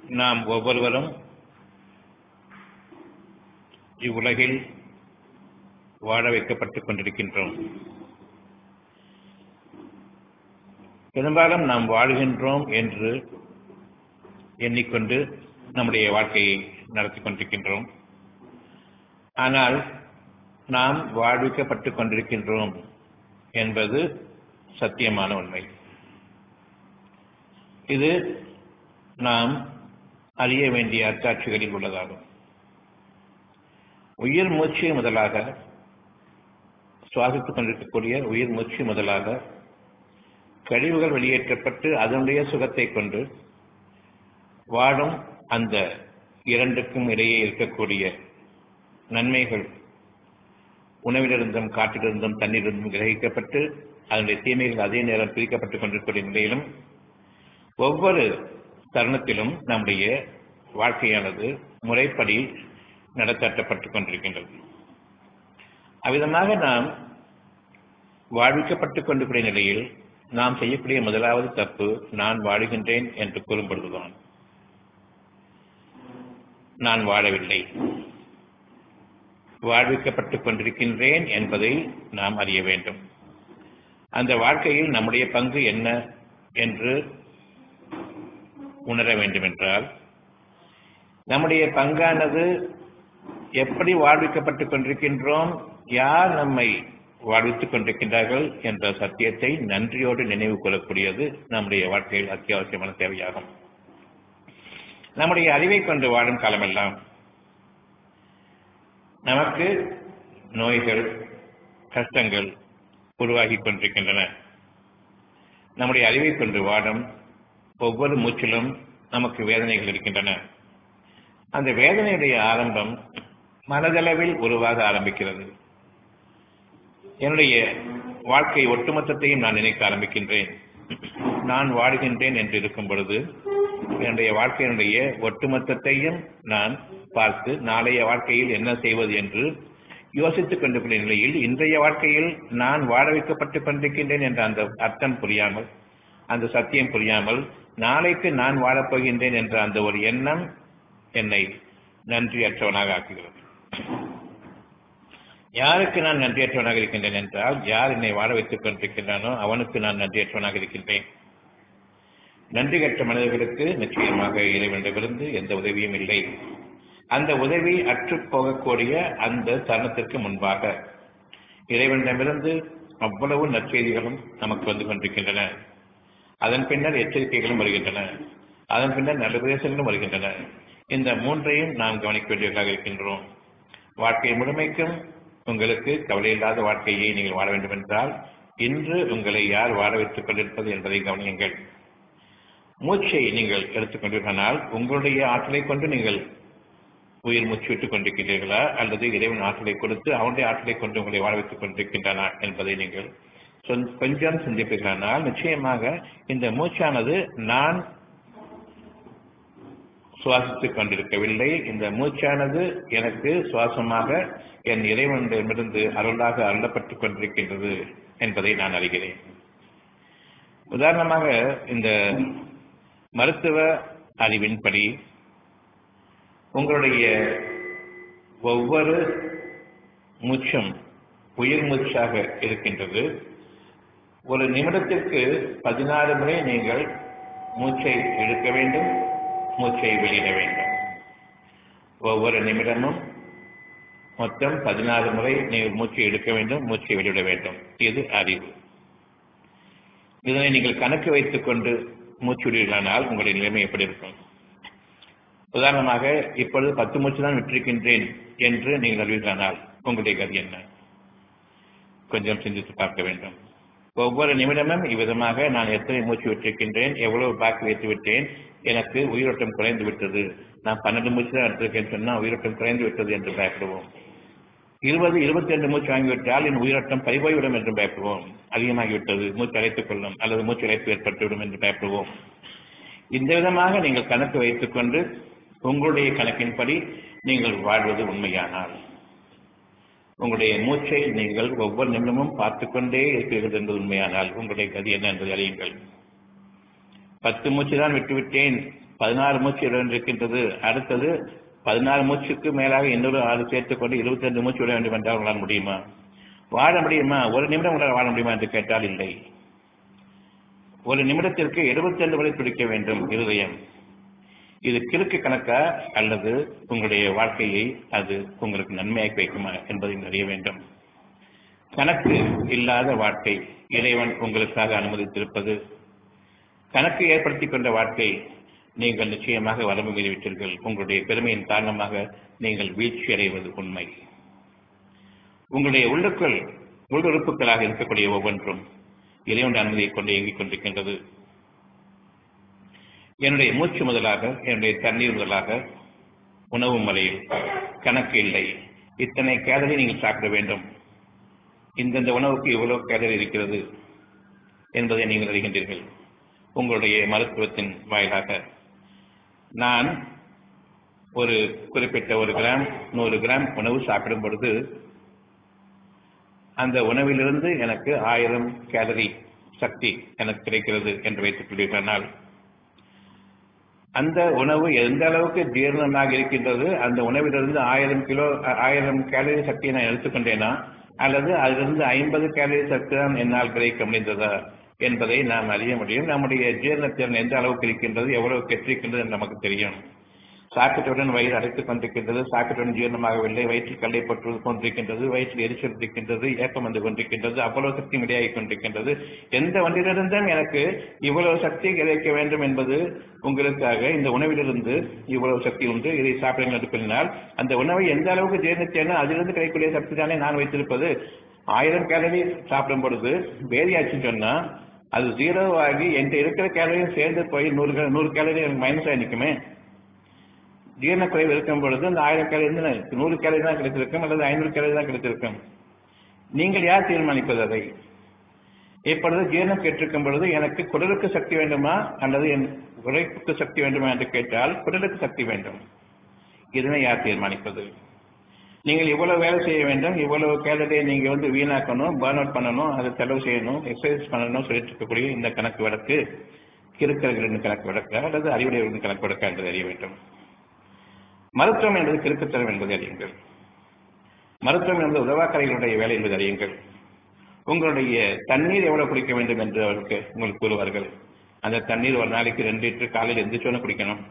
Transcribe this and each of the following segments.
நாம் ஒவ்வொருவரும் இவ்வுலகில் வாழ வைக்கப்பட்டுக் கொண்டிருக்கின்றோம் பெரும்பாலும் நாம் வாழ்கின்றோம் என்று எண்ணிக்கொண்டு நம்முடைய வாழ்க்கையை நடத்தி கொண்டிருக்கின்றோம் ஆனால் நாம் வாழ்விக்கப்பட்டுக் கொண்டிருக்கின்றோம் என்பது சத்தியமான உண்மை இது நாம் அறிய வேண்டிய அத்தாட்சிகளில் உள்ளதாகும் உயிர் மூச்சு முதலாக சுவாசித்துக் கொண்டிருக்கக்கூடிய உயிர் மூச்சு முதலாக கழிவுகள் வெளியேற்றப்பட்டு அதனுடைய சுகத்தை கொண்டு வாழும் அந்த இரண்டுக்கும் இடையே இருக்கக்கூடிய நன்மைகள் உணவிலிருந்தும் காற்றிலிருந்தும் தண்ணீரிலிருந்தும் கிரகிக்கப்பட்டு அதனுடைய தீமைகள் அதே நேரம் பிரிக்கப்பட்டுக் கொண்டிருக்கூடிய நிலையிலும் ஒவ்வொரு தருணத்திலும் நம்முடைய வாழ்க்கையானது முறைப்படி நடத்தாட்டப்பட்டுக் கொண்டிருக்கின்றது அவ்விதமாக நாம் வாழ்விக்கப்பட்டுக் கொண்டிருக்கிற நிலையில் நாம் செய்யக்கூடிய முதலாவது தப்பு நான் வாழுகின்றேன் என்று கூறும் பொழுதுதான் நான் வாழவில்லை வாழ்விக்கப்பட்டுக் கொண்டிருக்கின்றேன் என்பதை நாம் அறிய வேண்டும் அந்த வாழ்க்கையில் நம்முடைய பங்கு என்ன என்று உணர வேண்டும் என்றால் நம்முடைய பங்கானது எப்படி வாழ்விக்கப்பட்டுக் கொண்டிருக்கின்றோம் யார் நம்மை வாழ்வித்துக் கொண்டிருக்கின்றார்கள் என்ற சத்தியத்தை நன்றியோடு நினைவு கூறக்கூடியது நம்முடைய வாழ்க்கையில் அத்தியாவசியமான தேவையாகும் நம்முடைய அறிவை கொண்டு வாழும் காலமெல்லாம் நமக்கு நோய்கள் கஷ்டங்கள் உருவாகி கொண்டிருக்கின்றன நம்முடைய அறிவை கொண்டு வாழும் ஒவ்வொரு மூச்சிலும் நமக்கு வேதனைகள் இருக்கின்றன அந்த வேதனையுடைய ஆரம்பம் மனதளவில் உருவாக ஆரம்பிக்கிறது என்னுடைய வாழ்க்கை ஒட்டுமொத்தத்தையும் நான் நினைக்க ஆரம்பிக்கின்றேன் நான் வாடுகின்றேன் என்று இருக்கும் பொழுது என்னுடைய வாழ்க்கையினுடைய ஒட்டுமொத்தத்தையும் நான் பார்த்து நாளைய வாழ்க்கையில் என்ன செய்வது என்று யோசித்துக் கொண்டிருக்கிற நிலையில் இன்றைய வாழ்க்கையில் நான் வாழ வைக்கப்பட்டுக் கொண்டிருக்கின்றேன் என்ற அந்த அர்த்தம் புரியாமல் அந்த சத்தியம் புரியாமல் நாளைக்கு நான் வாழப்போகின்றேன் என்ற அந்த ஒரு எண்ணம் என்னை நன்றியற்றவனாக ஆக்குகிறது யாருக்கு நான் நன்றியற்றவனாக இருக்கின்றேன் என்றால் யார் என்னை வாழ வைத்துக் கொண்டிருக்கின்றானோ அவனுக்கு நான் நன்றியற்றவனாக இருக்கின்றேன் நன்றி கற்ற மனிதர்களுக்கு நிச்சயமாக இறைவனிடமிருந்து எந்த உதவியும் இல்லை அந்த உதவி அற்று போகக்கூடிய அந்த தருணத்திற்கு முன்பாக இறைவனிடமிருந்து அவ்வளவு நற்செய்திகளும் நமக்கு வந்து கொண்டிருக்கின்றன அதன் பின்னர் எச்சரிக்கைகளும் வருகின்றன அதன் பின்னர் நல்ல உபதேசங்களும் வருகின்றன இந்த மூன்றையும் நாம் கவனிக்க வேண்டியவர்களாக இருக்கின்றோம் வாழ்க்கை முழுமைக்கும் உங்களுக்கு கவலையில்லாத வாழ்க்கையை நீங்கள் வாழ வேண்டும் என்றால் இன்று உங்களை யார் வாழ வைத்துக் கொண்டிருப்பது என்பதை கவனியுங்கள் மூச்சை நீங்கள் எடுத்துக்கொண்டிருக்கனால் உங்களுடைய ஆற்றலை கொண்டு நீங்கள் உயிர் மூச்சு விட்டுக் கொண்டிருக்கிறீர்களா அல்லது இறைவன் ஆற்றலை கொடுத்து அவனுடைய ஆற்றலை கொண்டு உங்களை வாழ வைத்துக் கொண்டிருக்கின்றனா என்பதை நீங்கள் கொஞ்சம் சிந்திப்பீர்களானால் நிச்சயமாக இந்த மூச்சானது நான் சுவாசித்துக் கொண்டிருக்கவில்லை இந்த மூச்சானது எனக்கு சுவாசமாக என் இறைவனிடமிருந்து அருளாக அருளப்பட்டுக் கொண்டிருக்கின்றது என்பதை நான் அறிகிறேன் உதாரணமாக இந்த மருத்துவ அறிவின்படி உங்களுடைய ஒவ்வொரு மூச்சும் உயிர் மூச்சாக இருக்கின்றது ஒரு நிமிடத்திற்கு பதினாறு முறை நீங்கள் மூச்சை இழுக்க வேண்டும் மூச்சை வெளியிட வேண்டும் ஒவ்வொரு நிமிடமும் மொத்தம் பதினாறு முறை நீங்கள் மூச்சை எடுக்க வேண்டும் மூச்சை வெளியிட வேண்டும் இது அறிவு இதனை நீங்கள் கணக்கு வைத்துக் கொண்டு மூச்சு விடுவீர்களானால் உங்களுடைய நிலைமை எப்படி இருக்கும் உதாரணமாக இப்பொழுது பத்து மூச்சு தான் விட்டிருக்கின்றேன் என்று நீங்கள் அறிவீர்களானால் உங்களுடைய கதி என்ன கொஞ்சம் சிந்தித்து பார்க்க வேண்டும் ஒவ்வொரு நிமிடமும் இவ்விதமாக நான் எத்தனை மூச்சு விட்டிருக்கின்றேன் எவ்வளவு பாக்கி வைத்து விட்டேன் எனக்கு உயிரோட்டம் குறைந்து விட்டது நான் பன்னெண்டு மூச்சு தான் எடுத்திருக்கேன் சொன்னால் உயிரோட்டம் குறைந்து விட்டது என்று பயப்படுவோம் இருபது இருபத்தி ரெண்டு மூச்சு வாங்கிவிட்டால் என் உயிரோட்டம் பறிபோய்விடும் என்று பயப்படுவோம் அதிகமாகிவிட்டது மூச்சு அழைத்துக் கொள்ளும் அல்லது மூச்சு அழைப்பு ஏற்பட்டுவிடும் என்று பயப்படுவோம் இந்த விதமாக நீங்கள் கணக்கு வைத்துக் கொண்டு உங்களுடைய கணக்கின்படி நீங்கள் வாழ்வது உண்மையானால் உங்களுடைய மூச்சை நீங்கள் ஒவ்வொரு நிமிடமும் பார்த்துக் கொண்டே இருக்கிறீர்கள் என்பது உண்மையானால் உங்களுடைய கதி என்ன என்பதை அறியுங்கள் பத்து மூச்சு தான் விட்டுவிட்டேன் பதினாறு மூச்சு விட வேண்டியிருக்கின்றது அடுத்தது பதினாறு மூச்சுக்கு மேலாக இன்னொரு ஆறு சேர்த்துக்கொண்டு இருபத்தி ரெண்டு மூச்சு விட வேண்டும் என்றால் உங்களால் முடியுமா வாழ முடியுமா ஒரு நிமிடம் உங்களால் வாழ முடியுமா என்று கேட்டால் இல்லை ஒரு நிமிடத்திற்கு எழுபத்தி ரெண்டு முறை துடிக்க வேண்டும் இருதயம் இது கிறுக்கு கணக்கா அல்லது உங்களுடைய வாழ்க்கையை அது உங்களுக்கு நன்மையாக்கி வைக்குமா என்பதை அறிய வேண்டும் கணக்கு இல்லாத வாழ்க்கை இறைவன் உங்களுக்காக அனுமதித்திருப்பது கணக்கு ஏற்படுத்திக் கொண்ட வாழ்க்கை நீங்கள் நிச்சயமாக வரம்பு மீறிவிட்டீர்கள் உங்களுடைய பெருமையின் காரணமாக நீங்கள் வீழ்ச்சி அடைவது உண்மை உங்களுடைய உள்ளுக்குள் உள்ளுறுப்புகளாக இருக்கக்கூடிய ஒவ்வொன்றும் இறைவன் அனுமதியை கொண்டு இயங்கிக் கொண்டிருக்கின்றது என்னுடைய மூச்சு முதலாக என்னுடைய தண்ணீர் முதலாக உணவு முறையில் கணக்கு இல்லை இத்தனை கேலரி நீங்கள் சாப்பிட வேண்டும் இந்தந்த உணவுக்கு இவ்வளவு கேலரி இருக்கிறது என்பதை நீங்கள் அறிகின்றீர்கள் உங்களுடைய மருத்துவத்தின் வாயிலாக நான் ஒரு குறிப்பிட்ட ஒரு கிராம் நூறு கிராம் உணவு சாப்பிடும் பொழுது அந்த உணவிலிருந்து எனக்கு ஆயிரம் கேலரி சக்தி எனக்கு கிடைக்கிறது என்று வைத்துக் கொள்வீர்களானால் அந்த உணவு எந்த அளவுக்கு ஜீரணமாக இருக்கின்றது அந்த உணவிலிருந்து ஆயிரம் கிலோ ஆயிரம் கேலரி சக்தியை நான் எடுத்துக்கொண்டேனா அல்லது அதிலிருந்து ஐம்பது கேலரி சக்தி தான் என்னால் கிடைக்க முடிந்ததா என்பதை நாம் அறிய முடியும் நம்முடைய ஜீரணத்திறன் எந்த அளவுக்கு இருக்கின்றது எவ்வளவு கெட்டிருக்கின்றது என்று நமக்கு தெரியும் சாப்பிட்டவுடன் வயிறு அடைத்துக் கொண்டிருக்கின்றது சாப்பிட்டவுடன் ஜீரணமாகவில்லை வயிற்றில் கல்லை பற்றுவது கொண்டிருக்கின்றது வயிற்றில் எரிச்சல் இருக்கின்றது ஏப்பம் வந்து கொண்டிருக்கின்றது அவ்வளவு சக்தி மிடையாகி கொண்டிருக்கின்றது எந்த ஒன்றிலிருந்தும் எனக்கு இவ்வளவு சக்தி கிடைக்க வேண்டும் என்பது உங்களுக்காக இந்த உணவிலிருந்து இவ்வளவு சக்தி உண்டு இதை சாப்பிடுங்கள் என்று கூறினால் அந்த உணவை எந்த அளவுக்கு ஜீர்ணித்தேனோ அதிலிருந்து கிடைக்கக்கூடிய சக்தி தானே நான் வைத்திருப்பது ஆயிரம் கேலரி சாப்பிடும் பொழுது வேதியாச்சுன்னு சொன்னா அது ஜீரோ ஆகி என்கிட்ட இருக்கிற கேலரியும் சேர்ந்து போய் நூறு நூறு கேலரி எனக்கு மைனஸ் ஆகி நிற்குமே ஜீரணக்குறைவு இருக்கும் பொழுது அந்த ஆயிரம் கேலரி இருந்து நூறு கேலரி தான் கிடைத்திருக்கும் அல்லது ஐநூறு கேலரி தான் கிடைத்திருக்கும் நீங்கள் யார் தீர்மானிப்பது அதை இப்பொழுது ஜீரணம் கேட்டிருக்கும் பொழுது எனக்கு குடலுக்கு சக்தி வேண்டுமா அல்லது என் உழைப்புக்கு சக்தி வேண்டுமா என்று கேட்டால் குடலுக்கு சக்தி வேண்டும் இதனை யார் தீர்மானிப்பது நீங்கள் இவ்வளவு வேலை செய்ய வேண்டும் இவ்வளவு கேலரியை நீங்க வந்து வீணாக்கணும் பர்ன் அவுட் பண்ணணும் அதை செலவு செய்யணும் எக்ஸசைஸ் பண்ணணும் சொல்லிட்டு இருக்கக்கூடிய இந்த கணக்கு வழக்கு கிறுக்கர்களின் கணக்கு வழக்கு அல்லது அறிவுடையவர்களின் கணக்கு வழக்கு என்பதை அறிய வேண்டும் மருத்துவம் என்பது கிறுக்குத்தனம் என்பதை அறியுங்கள் மருத்துவம் என்பது உதவாக்கரைகளுடைய வேலை என்பதை அறியுங்கள் உங்களுடைய தண்ணீர் எவ்வளவு குடிக்க வேண்டும் என்று அவருக்கு உங்களுக்கு கூறுவார்கள் அந்த தண்ணீர் ஒரு நாளைக்கு ரெண்டு லிட்டர் காலையில் எந்திரிச்சோன்னு குடிக்கணும்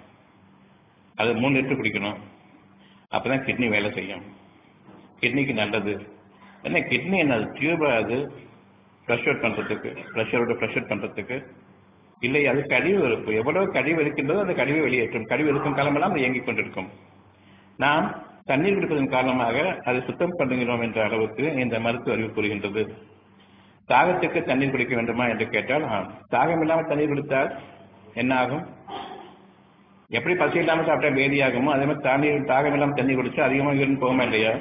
அது மூணு லிட்டர் குடிக்கணும் அப்பதான் கிட்னி வேலை செய்யும் கிட்னிக்கு நல்லது என்ன கிட்னி என்ன டியூப் அது ஃப்ளஷ் அவுட் பண்றதுக்கு ப்ரெஷரோட ஃப்ளஷ் அவுட் பண்றதுக்கு இல்லை அது கழிவு இருக்கும் எவ்வளவு கழிவு இருக்கின்றதோ அந்த கழிவு வெளியேற்றும் கழிவு இருக்கும் காலமெல்லாம் அது இயங்கிக் கொண்டிருக்கும் நாம் தண்ணீர் குடிப்பதன் காரணமாக அதை சுத்தம் பண்ணுகிறோம் என்ற அளவுக்கு இந்த மருத்துவ அறிவு கூறுகின்றது தாகத்துக்கு தண்ணீர் குடிக்க வேண்டுமா என்று கேட்டால் ஆம் தாகம் இல்லாமல் தண்ணீர் குடித்தால் என்ன ஆகும் எப்படி பசி இல்லாமல் சாப்பிட்டா வேதியாகுமோ அதே மாதிரி தண்ணீர் தாகம் இல்லாமல் தண்ணீர் குடிச்சா அதிகமாக இருந்து போகுமா இல்லையா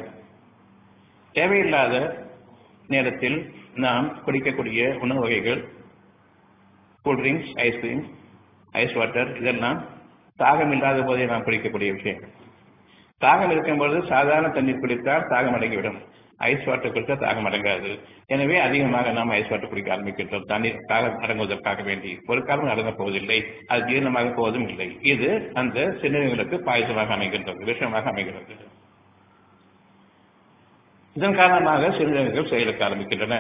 தேவையில்லாத நேரத்தில் நாம் குடிக்கக்கூடிய உணவு வகைகள் கூல்ட்ரிங்க்ஸ் ஐஸ்கிரீம் ஐஸ் வாட்டர் இதெல்லாம் தாகம் இல்லாத போதே நாம் குடிக்கக்கூடிய விஷயங்கள் தாகம் இருக்கும்பொழுது சாதாரண தண்ணீர் குடித்தால் தாகம் அடங்கிவிடும் ஐஸ் வாட்டர் குடித்தா தாகம் அடங்காது எனவே அதிகமாக நாம் ஐஸ் வாட்டர் குடிக்க ஆரம்பிக்கின்றோம் தண்ணீர் தாகம் அடங்குவதற்காக வேண்டி ஒரு காலம் அடங்கப் போவதில்லை அது ஜீரணமாக போவதும் இல்லை இது அந்த சிறுநீர்களுக்கு பாயசமாக அமைகின்றது விஷமாக அமைகிறது இதன் காரணமாக சிறுநீர்கள் செயலுக்கு ஆரம்பிக்கின்றன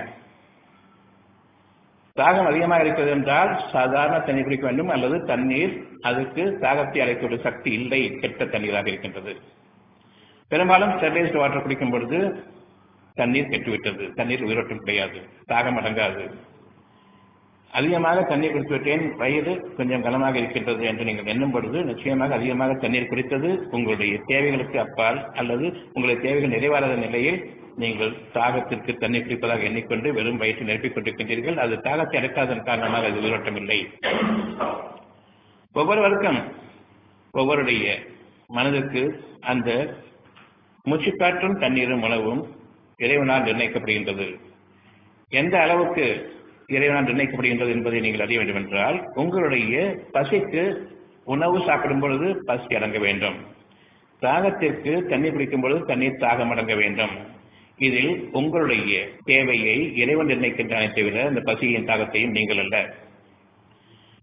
தாகம் அதிகமாக இருக்கிறது என்றால் சாதாரண தண்ணீர் குடிக்க வேண்டும் அல்லது தண்ணீர் அதுக்கு தாகத்தை அடைக்கக்கூடிய சக்தி இல்லை கெட்ட தண்ணீராக இருக்கின்றது பெரும்பாலும் ஸ்டெர்லைஸ்ட் வாட்டர் குடிக்கும் பொழுது தண்ணீர் கெட்டுவிட்டது தண்ணீர் உயிரோட்டம் கிடையாது தாகம் அடங்காது அதிகமாக தண்ணீர் குடித்து விட்டேன் வயது கொஞ்சம் கனமாக இருக்கின்றது என்று நீங்கள் எண்ணும் பொழுது நிச்சயமாக அதிகமாக தண்ணீர் குடித்தது உங்களுடைய தேவைகளுக்கு அப்பால் அல்லது உங்களுடைய தேவைகள் நிறைவாத நிலையில் நீங்கள் தாகத்திற்கு தண்ணீர் குடிப்பதாக எண்ணிக்கொண்டு வெறும் வயிற்றை நிரப்பிக் கொண்டிருக்கின்றீர்கள் அது தாகத்தை அடக்காதன் காரணமாக அது உயிரோட்டம் இல்லை ஒவ்வொருவருக்கும் ஒவ்வொருடைய மனதுக்கு அந்த மூச்சுக்காற்றும் தண்ணீரும் உணவும் இறைவனால் நிர்ணயிக்கப்படுகின்றது எந்த அளவுக்கு இறைவனால் நிர்ணயிக்கப்படுகின்றது என்பதை நீங்கள் அறிய வேண்டும் என்றால் உங்களுடைய பசிக்கு உணவு சாப்பிடும் பொழுது பசி அடங்க வேண்டும் தாகத்திற்கு தண்ணீர் குடிக்கும் பொழுது தண்ணீர் தாகம் அடங்க வேண்டும் இதில் உங்களுடைய தேவையை இறைவன் நிர்ணயிக்கின்றானே தவிர இந்த பசியின் தாகத்தையும் நீங்கள் அல்ல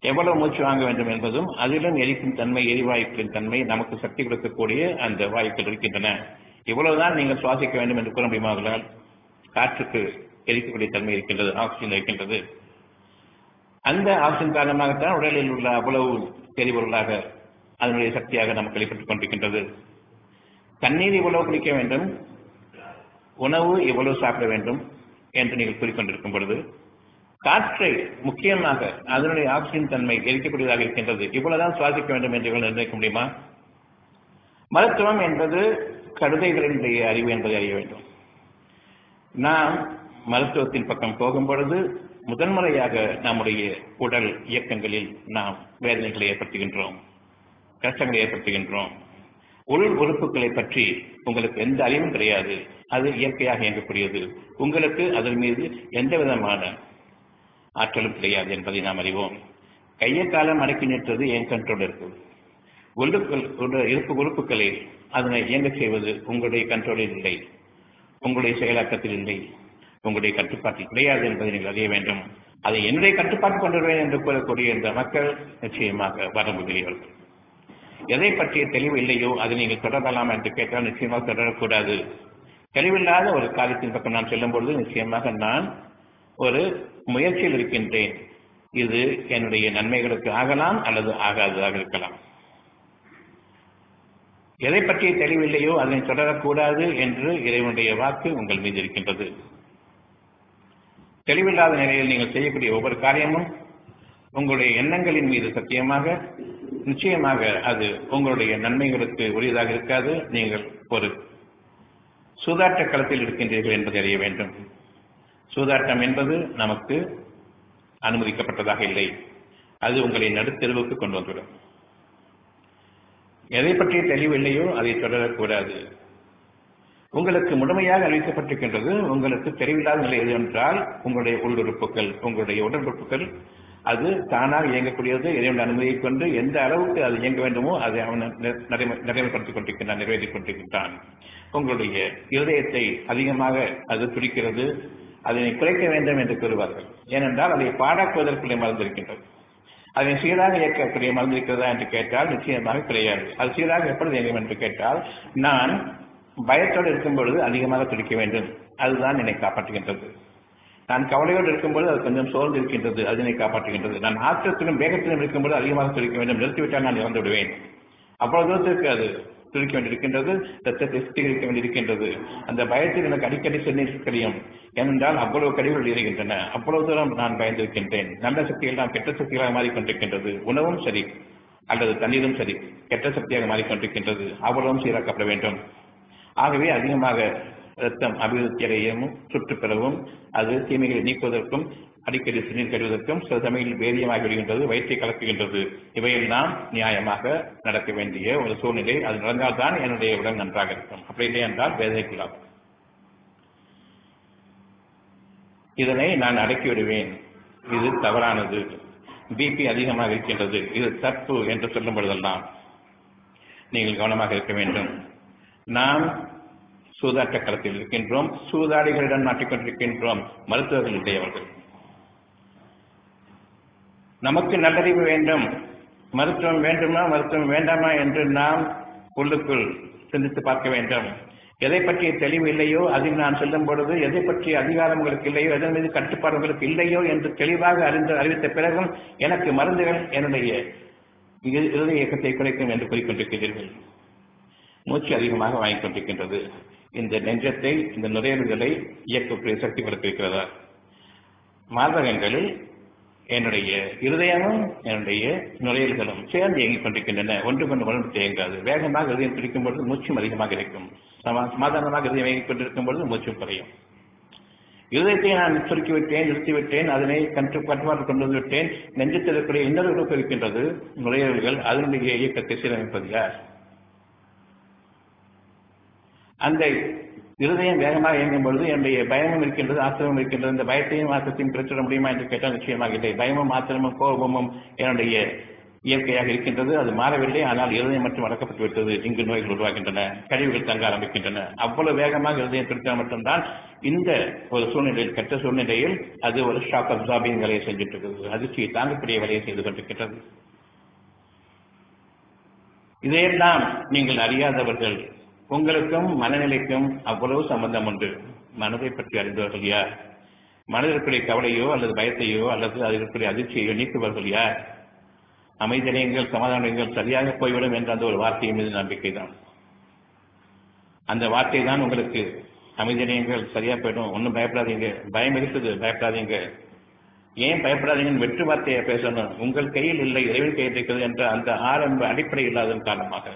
எவ்வளவு மூச்சு வாங்க வேண்டும் என்பதும் அதிலும் எரிக்கும் தன்மை எரிவாயுக்களின் தன்மை நமக்கு சக்தி கொடுக்கக்கூடிய அந்த வாயுக்கள் இருக்கின்றன இவ்வளவுதான் நீங்கள் சுவாசிக்க வேண்டும் என்று கூற முடியுமாகலால் காற்றுக்கு எரிக்கக்கூடிய தன்மை இருக்கின்றது ஆக்சிஜன் இருக்கின்றது அந்த ஆக்சிஜன் காரணமாகத்தான் உடலில் உள்ள அவ்வளவு எரிபொருளாக அதனுடைய சக்தியாக நமக்கு வெளிப்பட்டுக் கொண்டிருக்கின்றது தண்ணீர் இவ்வளவு குடிக்க வேண்டும் உணவு இவ்வளவு சாப்பிட வேண்டும் என்று நீங்கள் கூறிக்கொண்டிருக்கும் பொழுது காற்றை முக்கியமாக அதனுடைய ஆக்சிஜன் தன்மை எரிக்கக்கூடியதாக இருக்கின்றது இவ்வளவுதான் சுவாசிக்க வேண்டும் என்று இவர்கள் நிர்ணயிக்க முடியுமா மருத்துவம் என்பது கழுதைகளினுடைய அறிவு என்பதை அறிய வேண்டும் நாம் மருத்துவத்தின் பக்கம் போகும் பொழுது முதன்முறையாக நம்முடைய உடல் இயக்கங்களில் நாம் வேதனைகளை ஏற்படுத்துகின்றோம் கஷ்டங்களை ஏற்படுத்துகின்றோம் உள் உறுப்புகளை பற்றி உங்களுக்கு எந்த அறிவும் கிடையாது அது இயற்கையாக இயங்கக்கூடியது உங்களுக்கு அதன் மீது எந்த விதமான ஆற்றலும் கிடையாது என்பதை நாம் அறிவோம் கையை காலம் அடக்கி நிற்றது என் கண்ட்ரோல் இருக்குது உள்ளுக்குள் இருப்பு உறுப்புகளை அதனை இயங்க செய்வது உங்களுடைய கண்ட்ரோலில் இல்லை உங்களுடைய செயலாக்கத்தில் இல்லை உங்களுடைய கட்டுப்பாட்டில் கிடையாது என்பதை நீங்கள் அறிய வேண்டும் அதை என்னுடைய கட்டுப்பாட்டு கொண்டு வருவேன் என்று கூறக்கூடிய இந்த மக்கள் நிச்சயமாக வரம்பு பெரியவர்கள் எதை பற்றிய தெளிவு இல்லையோ அதை நீங்கள் தொடரலாம் என்று கேட்டால் நிச்சயமாக தொடரக்கூடாது தெளிவில்லாத ஒரு காலத்தின் பக்கம் நான் செல்லும் பொழுது நிச்சயமாக நான் ஒரு முயற்சியில் இருக்கின்றேன் இது என்னுடைய நன்மைகளுக்கு ஆகலாம் அல்லது ஆகாததாக இருக்கலாம் எதை பற்றிய தெளிவில்லையோ அதனை தொடரக்கூடாது என்று இறைவனுடைய வாக்கு உங்கள் மீது இருக்கின்றது தெளிவில்லாத நிலையில் நீங்கள் செய்யக்கூடிய ஒவ்வொரு காரியமும் உங்களுடைய எண்ணங்களின் மீது சத்தியமாக நிச்சயமாக அது உங்களுடைய நன்மைகளுக்கு உரியதாக இருக்காது நீங்கள் ஒரு சூதாட்ட களத்தில் இருக்கின்றீர்கள் என்பதை அறிய வேண்டும் சூதாட்டம் என்பது நமக்கு அனுமதிக்கப்பட்டதாக இல்லை அது உங்களை நடுத்தெருவுக்கு கொண்டு வந்துவிடும் எதை பற்றிய தெளிவு இல்லையோ அதை தொடரக்கூடாது உங்களுக்கு முழுமையாக அறிவிக்கப்பட்டிருக்கின்றது உங்களுக்கு தெளிவில்லாத நிலை எது என்றால் உங்களுடைய உள்ளுறுப்புகள் உங்களுடைய உடல் உறுப்புகள் அது தானாக இயங்கக்கூடியது இறைவன் அனுமதியை கொண்டு எந்த அளவுக்கு அது இயங்க வேண்டுமோ அதை அவன் நடைமுறைப்படுத்திக் கொண்டிருக்கின்றான் நிறைவேற்றிக் கொண்டிருக்கின்றான் உங்களுடைய இருதயத்தை அதிகமாக அது துடிக்கிறது அதனை குறைக்க வேண்டும் என்று கூறுவார்கள் ஏனென்றால் அதை பாடாக்குவதற்குள்ளே மருந்து இருக்கின்றது அதை சீராக இயக்கக்கூடிய மருந்து இருக்கிறதா என்று கேட்டால் நிச்சயமாக கிடையாது அது சீராக எப்படி இயங்கும் என்று கேட்டால் நான் பயத்தோடு இருக்கும் பொழுது அதிகமாக துடிக்க வேண்டும் அதுதான் என்னை காப்பாற்றுகின்றது நான் கவலையோடு இருக்கும்போது அது கொஞ்சம் சோர்ந்து இருக்கின்றது அது என்னை காப்பாற்றுகின்றது நான் ஆத்திரத்திலும் வேகத்திலும் இருக்கும்போது அதிகமாக துடிக்க வேண்டும் நிறுத்திவிட்டால் நான் இறந்து விடுவேன் அவ்வளவு தூரத்திற்கு அது துடிக்க வேண்டியிருக்கின்றது ரத்தத்தை சுத்திகரிக்க வேண்டியிருக்கின்றது அந்த பயத்தில் எனக்கு அடிக்கடி சென்னை கிடையும் ஏனென்றால் அவ்வளவு கழிவுகள் இருக்கின்றன அவ்வளவு தூரம் நான் பயந்திருக்கின்றேன் நல்ல சக்திகள் நாம் கெட்ட சக்திகளாக மாறிக்கொண்டிருக்கின்றது உணவும் சரி அல்லது தண்ணீரும் சரி கெட்ட சக்தியாக மாறிக்கொண்டிருக்கின்றது அவ்வளவும் சீராக்கப்பட வேண்டும் ஆகவே அதிகமாக ரத்தம் அபிவிருத்தி அடையவும் சுற்றுப்பெறவும் அது தீமைகளை நீக்குவதற்கும் அடிக்கடி சிறுநீர் கருவதற்கும் சில சமயங்களில் வேதியமாகி விடுகின்றது வயிற்றை கலக்குகின்றது இவையெல்லாம் நியாயமாக நடக்க வேண்டிய ஒரு சூழ்நிலை அது நடந்தால்தான் என்னுடைய உடல் நன்றாக இருக்கும் அப்படி இல்லை என்றால் வேதனைக்குள்ளாகும் இதனை நான் அடக்கி விடுவேன் இது தவறானது பிபி அதிகமாக இருக்கின்றது இது தப்பு என்று சொல்லும் பொழுதெல்லாம் நீங்கள் கவனமாக இருக்க வேண்டும் நாம் சூதாட்ட களத்தில் இருக்கின்றோம் சூதாடிகளிடம் மாட்டிக்கொண்டிருக்கின்றோம் மருத்துவர்கள் இல்லையவர்கள் நமக்கு நல்லறிவு வேண்டும் மருத்துவம் வேண்டுமா மருத்துவம் வேண்டாமா என்று நாம் உள்ளுக்குள் சிந்தித்து பார்க்க வேண்டும் எதை பற்றிய தெளிவு இல்லையோ அதில் நான் சொல்லும் பொழுது எதை பற்றிய அதிகாரம் உங்களுக்கு இல்லையோ எதன் மீது கட்டுப்பாடு உங்களுக்கு இல்லையோ என்று தெளிவாக அறிந்து அறிவித்த பிறகும் எனக்கு மருந்துகள் என்னுடைய இறுதி இயக்கத்தை குறைக்கும் என்று கூறிக்கொண்டிருக்கிறீர்கள் மூச்சு அதிகமாக வாங்கிக் கொண்டிருக்கின்றது இந்த நெஞ்சத்தை இந்த நுரையீரல்களை இயக்கக்கூடிய சக்தி கொடுத்திருக்கிறதா மார்பகங்களில் என்னுடைய இருதயமும் என்னுடைய நுரையீரல்களும் சேர்ந்து இயங்கிக் கொண்டிருக்கின்றன ஒன்று கொண்டு உடம்பு தேங்காது வேகமாக இருதயம் பிடிக்கும் பொழுது மூச்சும் அதிகமாக இருக்கும் சமாதானமாக இருதயம் இயங்கிக் கொண்டிருக்கும் பொழுது மூச்சும் குறையும் இருதயத்தை நான் சுருக்கிவிட்டேன் நிறுத்திவிட்டேன் அதனை கற்று கட்டுப்பாடு கொண்டு வந்து விட்டேன் நெஞ்சத்தில் இருக்கக்கூடிய இன்னொரு உறுப்பு இருக்கின்றது நுரையீரல்கள் அதனுடைய இயக்கத்தை சீரமைப்பது யார் அந்த இருதயம் வேகமாக இயங்கும் பொழுது என்னுடைய பயமும் இருக்கின்றது ஆத்திரமும் இருக்கின்றது இந்த பயத்தையும் ஆத்திரத்தையும் பெற்றுவிட முடியுமா என்று கேட்டால் நிச்சயமாக இல்லை பயமும் ஆத்திரமும் கோபமும் என்னுடைய இயற்கையாக இருக்கின்றது அது மாறவில்லை ஆனால் இருதயம் மட்டும் அடக்கப்பட்டு விட்டது இங்கு நோய்கள் உருவாகின்றன கழிவுகள் தங்க ஆரம்பிக்கின்றன அவ்வளவு வேகமாக இருதயம் துடித்தால் மட்டும்தான் இந்த ஒரு சூழ்நிலையில் கெட்ட சூழ்நிலையில் அது ஒரு ஷாக் அப்சார்பிங் வேலையை செஞ்சுட்டு இருக்கிறது அதிர்ச்சியை தாங்கக்கூடிய வேலையை செய்து கொண்டிருக்கின்றது இதையெல்லாம் நீங்கள் அறியாதவர்கள் உங்களுக்கும் மனநிலைக்கும் அவ்வளவு சம்பந்தம் உண்டு மனதை பற்றி அறிந்தவர்கள் யார் மனதிற்குரிய கவலையோ அல்லது பயத்தையோ அல்லது அதற்குரிய அதிர்ச்சியையோ நீக்குபவர்கள் யார் அமைதியடையுங்கள் சமாதானங்கள் சரியாக போய்விடும் என்ற அந்த ஒரு வார்த்தையின் மீது நம்பிக்கை தான் அந்த வார்த்தை தான் உங்களுக்கு அமைதியடையுங்கள் சரியா போயிடும் ஒன்றும் பயப்படாதீங்க பயம் இருக்குது பயப்படாதீங்க ஏன் பயப்படாதீங்கன்னு வெற்று வார்த்தையை பேசணும் உங்கள் கையில் இல்லை இறைவன் கையில் இருக்கிறது என்ற அந்த ஆரம்ப அடிப்படை இல்லாததன் காரணமாக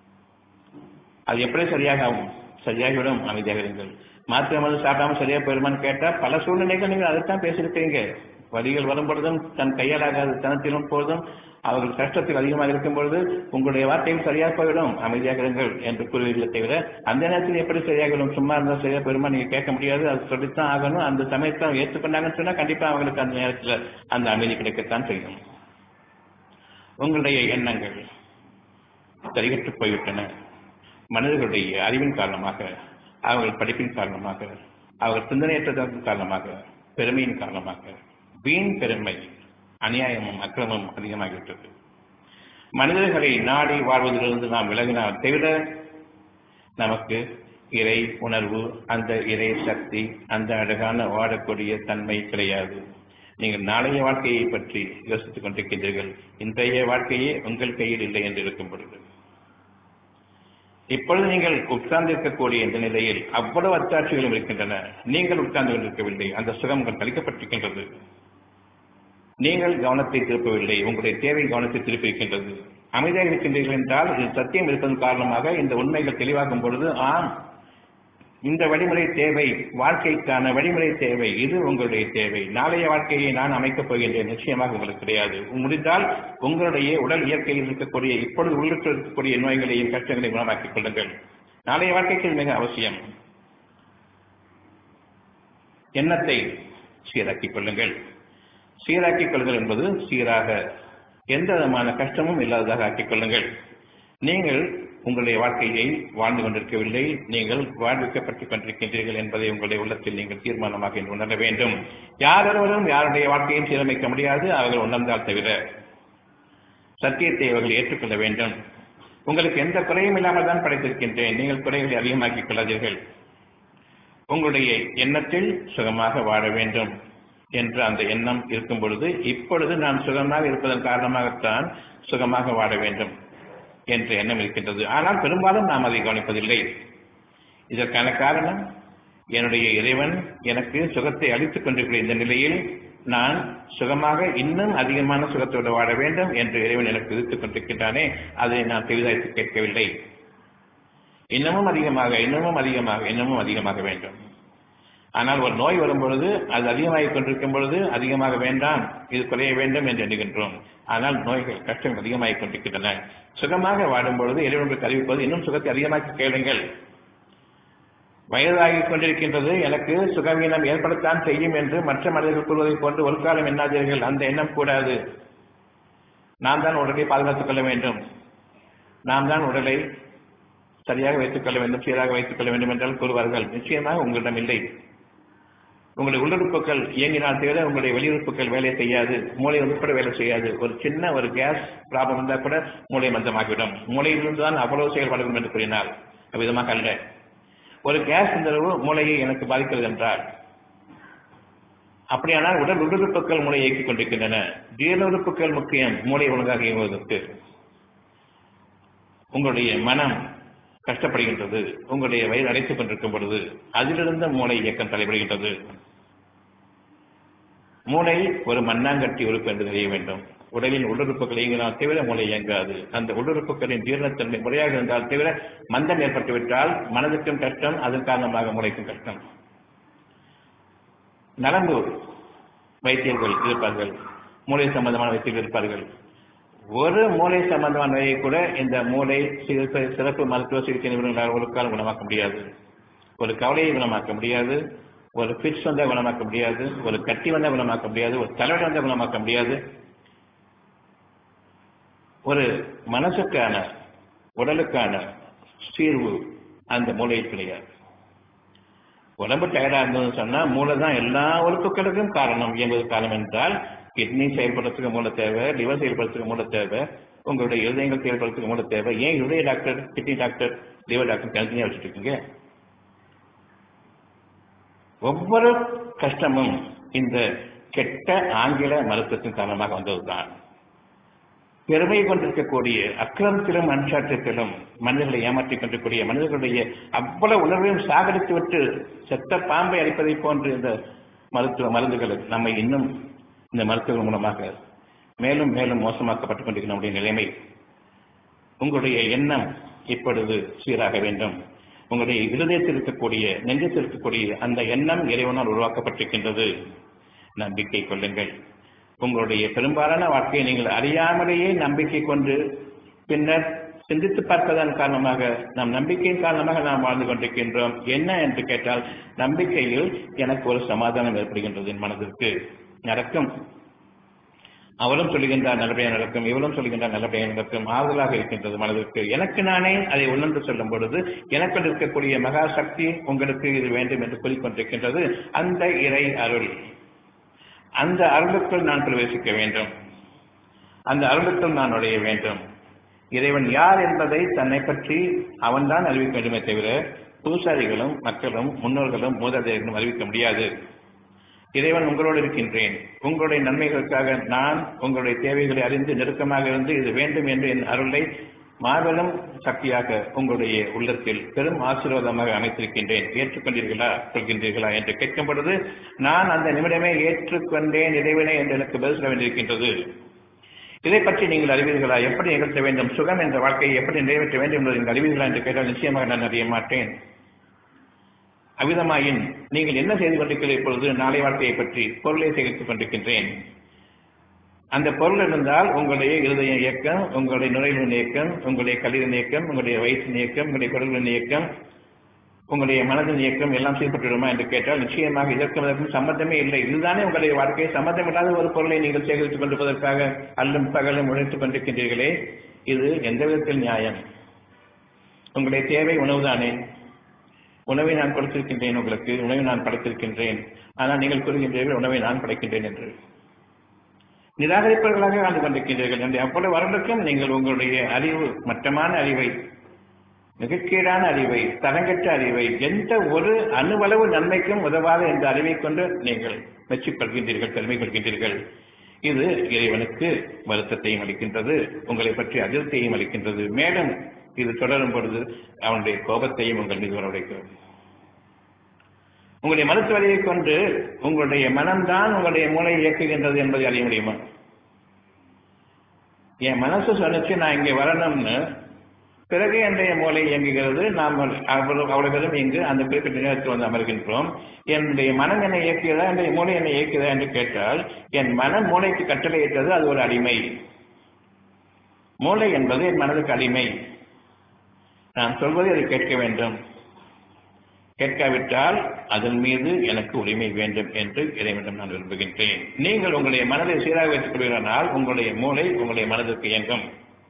அது எப்படி சரியாக ஆகும் சரியாகிவிடும் அமைதியாக இருங்கள் மாத்திரை மருந்து சாப்பிடாம சரியா போயிருமான்னு கேட்டா பல சூழ்நிலைகள் நீங்கள் அதைத்தான் பேசியிருக்கீங்க வழிகள் வரும்பொழுதும் தன் கையாலாகாத தனத்திலும் போதும் அவர்கள் கஷ்டத்தில் அதிகமாக இருக்கும் பொழுது உங்களுடைய வார்த்தையும் சரியாக போய்விடும் அமைதியாக இருங்கள் என்று கூறுவீர்களே தவிர அந்த நேரத்தில் எப்படி சரியாகிடும் சும்மா இருந்தால் சரியா போயிருமா நீங்க கேட்க முடியாது அது சொல்லித்தான் ஆகணும் அந்த சமயத்தை ஏற்றுக்கொண்டாங்கன்னு சொன்னா கண்டிப்பா அவங்களுக்கு அந்த நேரத்தில் அந்த அமைதி கிடைக்கத்தான் செய்யும் உங்களுடைய எண்ணங்கள் சரிகட்டு போய்விட்டன மனிதர்களுடைய அறிவின் காரணமாக அவர்கள் படிப்பின் காரணமாக அவர்கள் சிந்தனையற்றதன் காரணமாக பெருமையின் காரணமாக வீண் பெருமை அநியாயமும் அக்கிரமமும் அதிகமாகிவிட்டது மனிதர்களை நாடி வாழ்வதிலிருந்து நாம் விலகினால் தவிர நமக்கு இறை உணர்வு அந்த இறை சக்தி அந்த அழகான வாழக்கூடிய தன்மை கிடையாது நீங்கள் நாளைய வாழ்க்கையை பற்றி யோசித்துக் கொண்டிருக்கின்றீர்கள் இன்றைய வாழ்க்கையே உங்கள் கையில் இல்லை என்று இருக்கும் பொழுது இப்பொழுது நீங்கள் உட்கார்ந்திருக்கக்கூடிய இந்த நிலையில் அவ்வளவு அத்தாட்சிகளும் இருக்கின்றன நீங்கள் உட்கார்ந்து கொண்டிருக்கவில்லை அந்த சுகம் உங்கள் கழிக்கப்பட்டிருக்கின்றது நீங்கள் கவனத்தை திருப்பவில்லை உங்களுடைய தேவை கவனத்தை திருப்பியிருக்கின்றது அமைதியாக இருக்கின்றீர்கள் என்றால் இது சத்தியம் இருப்பதன் காரணமாக இந்த உண்மைகள் தெளிவாகும் பொழுது ஆம் இந்த வழிமுறை தேவை வாழ்க்கைக்கான வழிமுறை தேவை இது உங்களுடைய தேவை நாளைய வாழ்க்கையை நான் அமைக்கப் போகின்றேன் நிச்சயமாக உங்களுக்கு கிடையாது முடிந்தால் உங்களுடைய உடல் இயற்கையில் இருக்கக்கூடிய இப்பொழுது உள்ளிட்டு இருக்கக்கூடிய நோய்களையும் கஷ்டங்களையும் குணமாக்கிக் கொள்ளுங்கள் நாளைய வாழ்க்கைக்கு இது மிக அவசியம் எண்ணத்தை சீராக்கிக் கொள்ளுங்கள் சீராக்கிக் கொள்ளுங்கள் என்பது சீராக எந்த விதமான கஷ்டமும் இல்லாததாக ஆக்கிக் கொள்ளுங்கள் நீங்கள் உங்களுடைய வாழ்க்கையை வாழ்ந்து கொண்டிருக்கவில்லை நீங்கள் வாழ்விக்கப்பட்டுக் கொண்டிருக்கின்றீர்கள் என்பதை உங்களுடைய உள்ளத்தில் நீங்கள் தீர்மானமாக உணர வேண்டும் யாரொருவரும் யாருடைய வாழ்க்கையும் சீரமைக்க முடியாது அவர்கள் உணர்ந்தால் தவிர சத்தியத்தை அவர்கள் ஏற்றுக்கொள்ள வேண்டும் உங்களுக்கு எந்த குறையும் இல்லாமல் தான் படைத்திருக்கின்றேன் நீங்கள் குறைகளை அதிகமாக்கிக் கொள்ளாதீர்கள் உங்களுடைய எண்ணத்தில் சுகமாக வாழ வேண்டும் என்ற அந்த எண்ணம் இருக்கும் பொழுது இப்பொழுது நான் சுகமாக இருப்பதன் காரணமாகத்தான் சுகமாக வாழ வேண்டும் என்ற எண்ணம் இருக்கின்றது ஆனால் பெரும்பாலும் நாம் அதை கவனிப்பதில்லை இதற்கான காரணம் என்னுடைய இறைவன் எனக்கு சுகத்தை அளித்துக் கொண்டிருக்கிற இந்த நிலையில் நான் சுகமாக இன்னும் அதிகமான சுகத்தோடு வாழ வேண்டும் என்று இறைவன் எனக்கு விதித்துக் கொண்டிருக்கின்றானே அதை நான் பெரிதாய்த்து கேட்கவில்லை இன்னமும் அதிகமாக இன்னமும் அதிகமாக இன்னமும் அதிகமாக வேண்டும் ஆனால் ஒரு நோய் வரும் பொழுது அது அதிகமாகிக் கொண்டிருக்கும் பொழுது அதிகமாக வேண்டாம் இது குறைய வேண்டும் என்று எண்ணுகின்றோம் ஆனால் நோய்கள் கஷ்டங்கள் அதிகமாகிக் கொண்டிருக்கின்றன சுகமாக வாடும் பொழுது இறைவனுக்கு அறிவிப்பது இன்னும் சுகத்தை அதிகமாக்கி கேளுங்கள் வயதாகிக் கொண்டிருக்கின்றது எனக்கு சுகவீனம் ஏற்படத்தான் செய்யும் என்று மற்ற மனிதர்கள் கூறுவதை போன்று ஒரு காலம் எண்ணாதீர்கள் அந்த எண்ணம் கூடாது நாம் தான் உடலை பாதுகாத்துக் கொள்ள வேண்டும் நாம் தான் உடலை சரியாக வைத்துக் கொள்ள வேண்டும் சீராக வைத்துக் கொள்ள வேண்டும் என்றால் கூறுவார்கள் நிச்சயமாக உங்களிடம் இல்லை உங்களுடைய உள்ளுறுப்புகள் இயங்கினால் தவிர உங்களுடைய வெளியுறுப்புகள் வேலை செய்யாது மூளை உட்பட வேலை செய்யாது ஒரு சின்ன ஒரு கேஸ் ப்ராப்ளம் இருந்தால் கூட மூளை மந்தமாகிவிடும் மூளையிலிருந்து தான் அவ்வளவு செயல்பாடுகள் என்று கூறினார் அவ்விதமாக அல்ல ஒரு கேஸ் தொந்தரவு மூளையை எனக்கு பாதிக்கிறது என்றால் அப்படியானால் உடல் உள்ளுறுப்புகள் மூளை இயக்கிக் கொண்டிருக்கின்றன ஜீரண உறுப்புகள் முக்கியம் மூளை ஒழுங்காக இயங்குவதற்கு உங்களுடைய மனம் கஷ்டப்படுகின்றது உங்களுடைய வயிறு அடைத்துக் கொண்டிருக்கும் பொழுது அதிலிருந்து மூளை இயக்கம் தலைப்படுகின்றது மூளை ஒரு மண்ணாங்கட்டி உறுப்பு என்று தெரிய வேண்டும் உடலின் உள்ளுறுப்புகள் இயங்கினால் தவிர மூளை இயங்காது அந்த உள்ளுறுப்புகளின் ஜீரணத்தன்மை முறையாக இருந்தால் தவிர மந்தம் ஏற்பட்டுவிட்டால் மனதுக்கும் கஷ்டம் அதன் காரணமாக மூளைக்கும் கஷ்டம் நரம்பு வைத்தியர்கள் இருப்பார்கள் மூளை சம்பந்தமான வைத்தியர்கள் இருப்பார்கள் ஒரு மூளை சம்பந்தமான நோயை கூட இந்த மூளை சிகிச்சை சிறப்பு மருத்துவ சிகிச்சை நிபுணர்களால் ஒரு காலம் குணமாக்க முடியாது ஒரு கவலையை குணமாக்க முடியாது ஒரு பிட்ஸ் வந்தால் குணமாக்க முடியாது ஒரு கட்டி வந்தால் குணமாக்க முடியாது ஒரு தலைவலி வந்தால் குணமாக்க முடியாது ஒரு மனசுக்கான உடலுக்கான தீர்வு அந்த மூளையில் கிடையாது உடம்பு டயர்டா இருந்ததுன்னு சொன்னா மூளை தான் எல்லா உறுப்புகளுக்கும் காரணம் இயங்குவது காரணம் என்றால் கிட்னி செயல்படுறதுக்கு மூளை தேவை லிவர் செயல்படுறதுக்கு மூளை தேவை உங்களுடைய இருதயங்கள் செயல்படுறதுக்கு மூளை தேவை ஏன் இருதய doctor kidney doctor liver doctor தனித்தனியாக வச்சுட்டு இருக்கீங்க ஒவ்வொரு கஷ்டமும் இந்த கெட்ட ஆங்கில மருத்துவத்தின் காரணமாக வந்ததுதான் பெருமை கொண்டிருக்கக்கூடிய அக்கிரமத்திலும் அன்சாற்றத்திலும் மனிதர்களை ஏமாற்றிக் கொண்டிருக்கூடிய மனிதர்களுடைய அவ்வளவு உணர்வையும் சாகரித்து விட்டு செத்த பாம்பை அடிப்பதை போன்று இந்த மருத்துவ மருந்துகள் நம்மை இன்னும் இந்த மருத்துவங்கள் மூலமாக மேலும் மேலும் மோசமாக்கப்பட்டுக் கொண்டிருக்கிற நம்முடைய நிலைமை உங்களுடைய எண்ணம் இப்பொழுது சீராக வேண்டும் உங்களுடைய இருதயத்தில் இருக்கக்கூடிய நெஞ்சத்தில் இருக்கக்கூடிய அந்த எண்ணம் இறைவனால் உருவாக்கப்பட்டிருக்கின்றது நம்பிக்கை கொள்ளுங்கள் உங்களுடைய பெரும்பாலான வாழ்க்கையை நீங்கள் அறியாமலேயே நம்பிக்கை கொண்டு பின்னர் சிந்தித்து பார்ப்பதன் காரணமாக நம் நம்பிக்கையின் காரணமாக நாம் வாழ்ந்து கொண்டிருக்கின்றோம் என்ன என்று கேட்டால் நம்பிக்கையில் எனக்கு ஒரு சமாதானம் ஏற்படுகின்றது என் மனதிற்கு நடக்கும் அவளும் சொல்லுகின்றார் நல்லபடியாக நடக்கும் இவளும் சொல்லுகின்றார் நல்லபடியாக நடக்கும் ஆறுதலாக இருக்கின்றது மனதிற்கு எனக்கு நானே அதை உணர்ந்து சொல்லும் பொழுது எனக்குள் இருக்கக்கூடிய மகா சக்தி உங்களுக்கு இது வேண்டும் என்று கூறிக்கொண்டிருக்கின்றது அந்த இறை அருள் அந்த அருளுக்குள் நான் பிரவேசிக்க வேண்டும் அந்த அருளுக்குள் நான் நுழைய வேண்டும் இறைவன் யார் என்பதை தன்னை பற்றி அவன்தான் அறிவிக்க வேண்டுமே தவிர பூசாரிகளும் மக்களும் முன்னோர்களும் மூதாதையர்களும் அறிவிக்க முடியாது இறைவன் உங்களோடு இருக்கின்றேன் உங்களுடைய நன்மைகளுக்காக நான் உங்களுடைய தேவைகளை அறிந்து நெருக்கமாக இருந்து இது வேண்டும் என்று என் அருளை மாபெரும் சக்தியாக உங்களுடைய உள்ளத்தில் பெரும் ஆசீர்வாதமாக அமைத்திருக்கின்றேன் ஏற்றுக்கொண்டீர்களா கொள்கின்றீர்களா என்று கேட்கும் பொழுது நான் அந்த நிமிடமே ஏற்றுக்கொண்டேன் இறைவனே என்று எனக்கு பதில் சொல்ல வேண்டியிருக்கின்றது இதை பற்றி நீங்கள் அறிவீர்களா எப்படி நிகழ்த்த வேண்டும் சுகம் என்ற வாழ்க்கையை எப்படி நிறைவேற்ற வேண்டும் என்பதை நீங்கள் அறிவீர்களா என்று கேட்டால் நிச்சயமாக நான் அறிய மாட்டேன் அவ்விதமாயின் நீங்கள் என்ன செய்து கொண்டிருக்கிறீர்கள் இப்பொழுது நாளை வாழ்க்கையை பற்றி பொருளை சேகரித்துக் கொண்டிருக்கின்றேன் அந்த பொருள் இருந்தால் உங்களுடைய இருதய இயக்கம் உங்களுடைய நுரையீரலின் இயக்கம் உங்களுடைய கல்லீரல் இயக்கம் உங்களுடைய வயிற்றின் இயக்கம் உங்களுடைய குடல்களின் இயக்கம் உங்களுடைய மனதின் இயக்கம் எல்லாம் செய்யப்பட்டுவிடுமா என்று கேட்டால் நிச்சயமாக இதற்கும் இதற்கும் சம்பந்தமே இல்லை இதுதானே உங்களுடைய வாழ்க்கை சம்பந்தம் இல்லாத ஒரு பொருளை நீங்கள் சேகரித்துக் கொண்டிருப்பதற்காக அல்லும் பகலும் உழைத்துக் கொண்டிருக்கின்றீர்களே இது எந்த விதத்தில் நியாயம் உங்களுடைய தேவை உணவுதானே உணவை நான் கொடுத்திருக்கின்றேன் உங்களுக்கு உணவை நான் படைத்திருக்கின்றேன் ஆனால் நீங்கள் கூறுகின்றீர்கள் உணவை நான் படைக்கின்றேன் என்று நிராகரிப்பவர்களாக வாழ்ந்து கொண்டிருக்கின்றீர்கள் என்று அவ்வளவு வருடக்கும் நீங்கள் உங்களுடைய அறிவு மட்டமான அறிவை மிகக்கீழான அறிவை தரங்கட்ட அறிவை எந்த ஒரு அணுவளவு நன்மைக்கும் உதவாத என்ற அறிவை கொண்டு நீங்கள் மெச்சிக்கொள்கின்றீர்கள் பெருமை கொள்கின்றீர்கள் இது இறைவனுக்கு வருத்தத்தையும் அளிக்கின்றது உங்களை பற்றி அதிர்ச்சியையும் அளிக்கின்றது மேலும் இது தொடரும் பொழுது அவனுடைய கோபத்தையும் உங்கள் மீது வரவழைக்கிறது உங்களுடைய மருத்துவரையை கொண்டு உங்களுடைய மனம்தான் உங்களுடைய மூளை இயக்குகின்றது என்பதை அறிய முடியுமா என் மனசு சொன்னிச்சு நான் இங்கே வரணும்னு பிறகு என்னுடைய மூளை இயங்குகிறது நாம் அவ்வளவு அவ்வளவு பேரும் இங்கு அந்த குறிப்பிட்ட நேரத்தில் வந்து அமர்கின்றோம் என்னுடைய மனம் என்னை இயக்கியதா என்னுடைய மூளை என்னை இயக்கியதா என்று கேட்டால் என் மனம் மூளைக்கு கட்டளையிட்டது அது ஒரு அடிமை மூளை என்பது என் மனதுக்கு அடிமை நான் சொல்வதை அதை கேட்க வேண்டும் கேட்காவிட்டால் அதன் மீது எனக்கு உரிமை வேண்டும் என்று இறைவனிடம் நான் விரும்புகின்றேன் நீங்கள் உங்களுடைய மனதை சீராக வைத்துக் கொள்வீர்களானால் உங்களுடைய மூளை உங்களுடைய மனதிற்கு இயங்கும்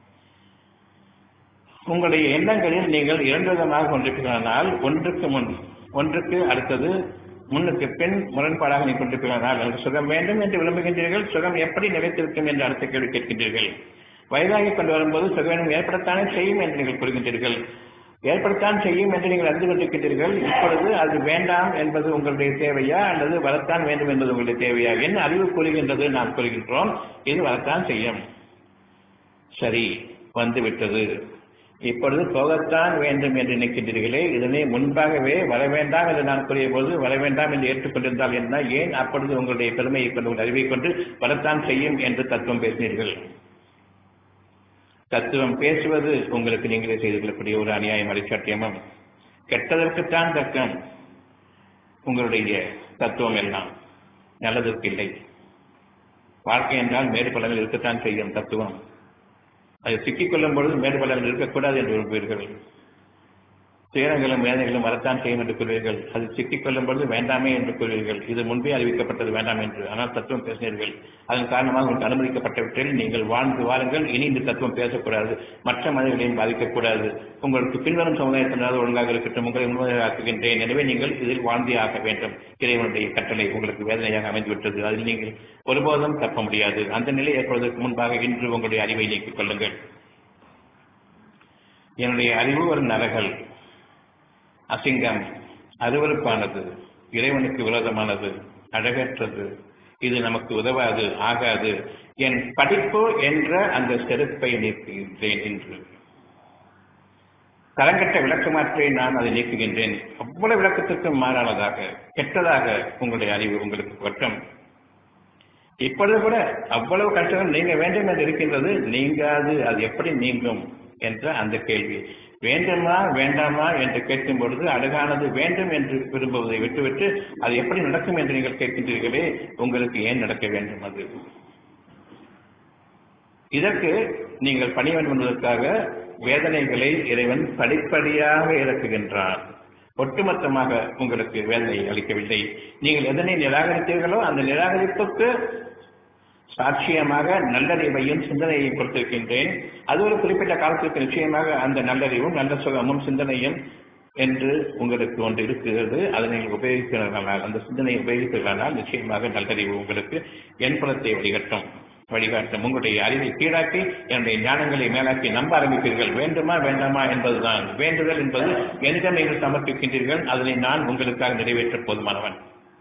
உங்களுடைய எண்ணங்களில் நீங்கள் இரண்டு விதமாக கொண்டிருப்பீர்களானால் ஒன்றுக்கு முன் ஒன்றுக்கு அடுத்தது முன்னுக்கு பின் முரண்பாடாக நீங்கள் கொண்டிருப்பீர்களானால் எனக்கு சுகம் வேண்டும் என்று விரும்புகின்றீர்கள் சுகம் எப்படி நிலைத்திருக்கும் என்று அடுத்த கேள்வி கேட்கின்றீர்கள் வயதாகி கொண்டு வரும்போது சுகம் ஏற்படத்தானே செய்யும் என்று நீங்கள் கூறுகின்றீர்கள் ஏற்படத்தான் செய்யும் என்று நீங்கள் அறிந்து கொண்டிருக்கின்றீர்கள் இப்பொழுது அது வேண்டாம் என்பது உங்களுடைய தேவையா அல்லது வரத்தான் வேண்டும் என்பது உங்களுடைய தேவையா என்ன அறிவு கூறுகின்றது நாம் கூறுகின்றோம் இது வரத்தான் செய்யும் சரி வந்துவிட்டது இப்பொழுது போகத்தான் வேண்டும் என்று நினைக்கின்றீர்களே இதனை முன்பாகவே வர வேண்டாம் என்று நான் கூறிய போது வர வேண்டாம் என்று ஏற்றுக்கொண்டிருந்தால் என்ன ஏன் அப்பொழுது உங்களுடைய பெருமையை கொண்டு உங்கள் அறிவை கொண்டு வரத்தான் செய்யும் என்று தத்துவம் பேசினீர்கள் தத்துவம் பேசுவது உங்களுக்கு நீங்களே செய்து கொள்ளக்கூடிய ஒரு அநியாயம் அடிச்சாட்டியமும் கெட்டதற்குத்தான் தக்கம் உங்களுடைய தத்துவம் எல்லாம் நல்லதற்கு இல்லை வாழ்க்கை என்றால் மேடு பலங்கள் இருக்கத்தான் செய்யும் தத்துவம் அதை சிக்கிக் கொள்ளும் பொழுது மேடு பலங்கள் இருக்கக்கூடாது என்று விரும்புவீர்கள் துயரங்களும் வேதனைகளும் வரத்தான் செய்யும் என்று கூறுவீர்கள் அது சிக்கிக் கொள்ளும் பொழுது வேண்டாமே என்று கூறுவீர்கள் இது முன்பே அறிவிக்கப்பட்டது வேண்டாம் என்று ஆனால் தத்துவம் பேசினீர்கள் அதன் காரணமாக உங்களுக்கு அனுமதிக்கப்பட்டவற்றில் நீங்கள் வாழ்ந்து வாருங்கள் இனி இந்த தத்துவம் பேசக்கூடாது மற்ற மனிதர்களையும் பாதிக்கக்கூடாது உங்களுக்கு பின்வரும் சமுதாயத்தினராக ஒழுங்காக இருக்கட்டும் உங்களை முன்முறையாக்குகின்றேன் எனவே நீங்கள் இதில் வாழ்ந்தே ஆக வேண்டும் இறைவனுடைய கட்டளை உங்களுக்கு வேதனையாக அமைந்துவிட்டது அதில் நீங்கள் ஒருபோதும் தப்ப முடியாது அந்த நிலை ஏற்படுவதற்கு முன்பாக இன்று உங்களுடைய அறிவை நீக்கிக் கொள்ளுங்கள் என்னுடைய அறிவு ஒரு நரகல் அசிங்கம் அருவறுப்பானது இறைவனுக்கு விரோதமானது அழகற்றது இது நமக்கு உதவாது ஆகாது என் படிப்பு என்ற அந்த செருப்பை நீக்குகின்றேன் என்று தரங்கட்ட விளக்கமாற்றை நான் அதை நீக்குகின்றேன் அவ்வளவு விளக்கத்திற்கும் மாறானதாக கெட்டதாக உங்களுடைய அறிவு உங்களுக்கு குற்றம் இப்பொழுது கூட அவ்வளவு கஷ்டங்கள் நீங்க வேண்டும் என்று இருக்கின்றது நீங்காது அது எப்படி நீங்கும் என்ற அந்த கேள்வி வேண்டுமா வேண்டாமா என்று கேட்கும் பொழுது அழகானது வேண்டும் என்று விரும்புவதை விட்டுவிட்டு அது எப்படி நடக்கும் என்று நீங்கள் கேட்கின்றீர்களே உங்களுக்கு ஏன் நடக்க வேண்டும் அது இதற்கு நீங்கள் பணி வேண்டும் என்பதற்காக வேதனைகளை இறைவன் படிப்படியாக இறக்குகின்றான் ஒட்டுமொத்தமாக உங்களுக்கு வேதனை அளிக்கவில்லை நீங்கள் எதனை நிராகரித்தீர்களோ அந்த நிராகரிப்புக்கு சாட்சியமாக நல்லறிவையும் சிந்தனையையும் கொடுத்திருக்கின்றேன் அது ஒரு குறிப்பிட்ட காலத்திற்கு நிச்சயமாக அந்த நல்லறிவும் நல்ல சுகமும் சிந்தனையும் என்று உங்களுக்கு ஒன்று இருக்கிறது அதை நீங்கள் உபயோகிக்கிறீர்களானால் அந்த சிந்தனையை உபயோகித்தீர்களானால் நிச்சயமாக நல்லறிவு உங்களுக்கு என் புலத்தை வழிகட்டும் வழிகாட்டும் உங்களுடைய அறிவை கீழாக்கி என்னுடைய ஞானங்களை மேலாக்கி நம்ப ஆரம்பிப்பீர்கள் வேண்டுமா வேண்டாமா என்பதுதான் வேண்டுதல் என்பது என்னிடம் நீங்கள் சமர்ப்பிக்கின்றீர்கள் அதனை நான் உங்களுக்காக நிறைவேற்ற போதுமானவன்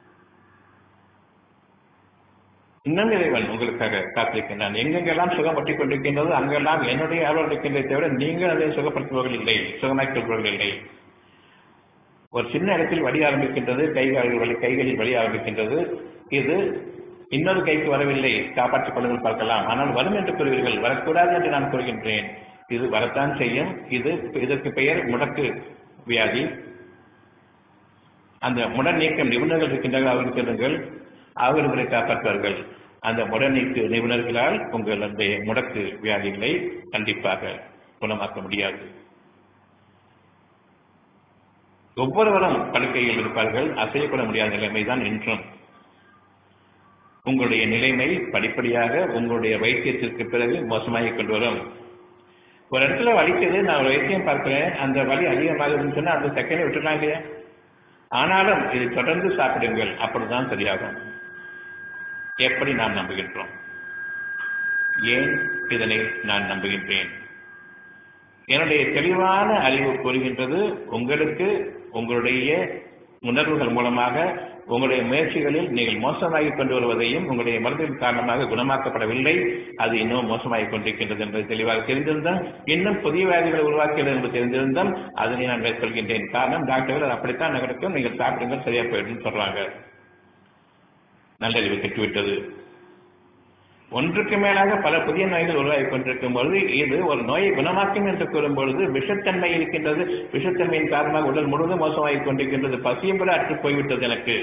இன்னும் இறைவன் உங்களுக்காக காத்திருக்கின்றான் எங்கெங்கெல்லாம் சுகம் ஒட்டிக் கொண்டிருக்கின்றது அங்கெல்லாம் என்னுடைய அருள் இருக்கின்றதை தவிர நீங்கள் அதை சுகப்படுத்துபவர்கள் இல்லை சுகமாக்கப்படுபவர்கள் இல்லை ஒரு சின்ன இடத்தில் வழி ஆரம்பிக்கின்றது கைகால்கள் வழி கைகளில் வழி ஆரம்பிக்கின்றது இது இன்னொரு கைக்கு வரவில்லை காப்பாற்றிக் கொள்ளுங்கள் பார்க்கலாம் ஆனால் வரும் என்று கூறுவீர்கள் வரக்கூடாது என்று நான் கூறுகின்றேன் இது வரத்தான் செய்யும் இது இதற்கு பெயர் முடக்கு வியாதி அந்த முடன் நீக்கம் நிபுணர்கள் இருக்கின்றார்கள் அவர்கள் சொல்லுங்கள் அவர்களை காப்பாற்றுவார்கள் அந்த முடநீக்கு நிபுணர்களால் உங்களுடைய முடக்கு வியாதிகளை கண்டிப்பாக குணமாக்க முடியாது ஒவ்வொருவரும் படுக்கையில் இருப்பார்கள் அசையப்பட முடியாத நிலைமைதான் இன்றும் உங்களுடைய நிலைமை படிப்படியாக உங்களுடைய வைத்தியத்திற்கு பிறகு மோசமாகிக் கொண்டு வரும் ஒரு இடத்துல வலிக்குது நான் ஒரு வைத்தியம் பார்க்கிறேன் அந்த வலி அதிகமாகுதுன்னு சொன்னா அந்த செகண்டை விட்டுலாம் இல்லையா ஆனாலும் இதை தொடர்ந்து சாப்பிடுங்கள் அப்படிதான் சரியாகும் எப்படி நாம் நம்புகின்றோம் ஏன் இதனை நான் நம்புகின்றேன் என்னுடைய தெளிவான அறிவு கூறுகின்றது உங்களுக்கு உங்களுடைய உணர்வுகள் மூலமாக உங்களுடைய முயற்சிகளில் நீங்கள் மோசமாகி கொண்டு வருவதையும் உங்களுடைய மருந்தின் காரணமாக குணமாக்கப்படவில்லை அது இன்னும் மோசமாகிக் கொண்டிருக்கின்றது என்பதை தெளிவாக தெரிந்திருந்தோம் இன்னும் புதிய வியாதிகளை உருவாக்கிறது என்று தெரிந்திருந்தோம் அதனை நான் மேற்கொள்கின்றேன் காரணம் டாக்டர்கள் அது அப்படித்தான் நடக்கும் நீங்கள் சாப்பிடுங்கள் சரியா போயிடும் சொல்றாங்க நல்லறிவு கெட்டுவிட்டது ஒன்றுக்கு மேலாக பல புதிய நோய்கள் உருவாகி கொண்டிருக்கும் பொழுது இது ஒரு நோயை குணமாக்கும் என்று கூறும் பொழுது விஷத்தன்மை இருக்கின்றது விஷத்தன்மையின் காரணமாக உடல் முழுவதும் மோசமாகிக் கொண்டிருக்கின்றது பசியும் கூட அற்று போய்விட்டது எனக்கு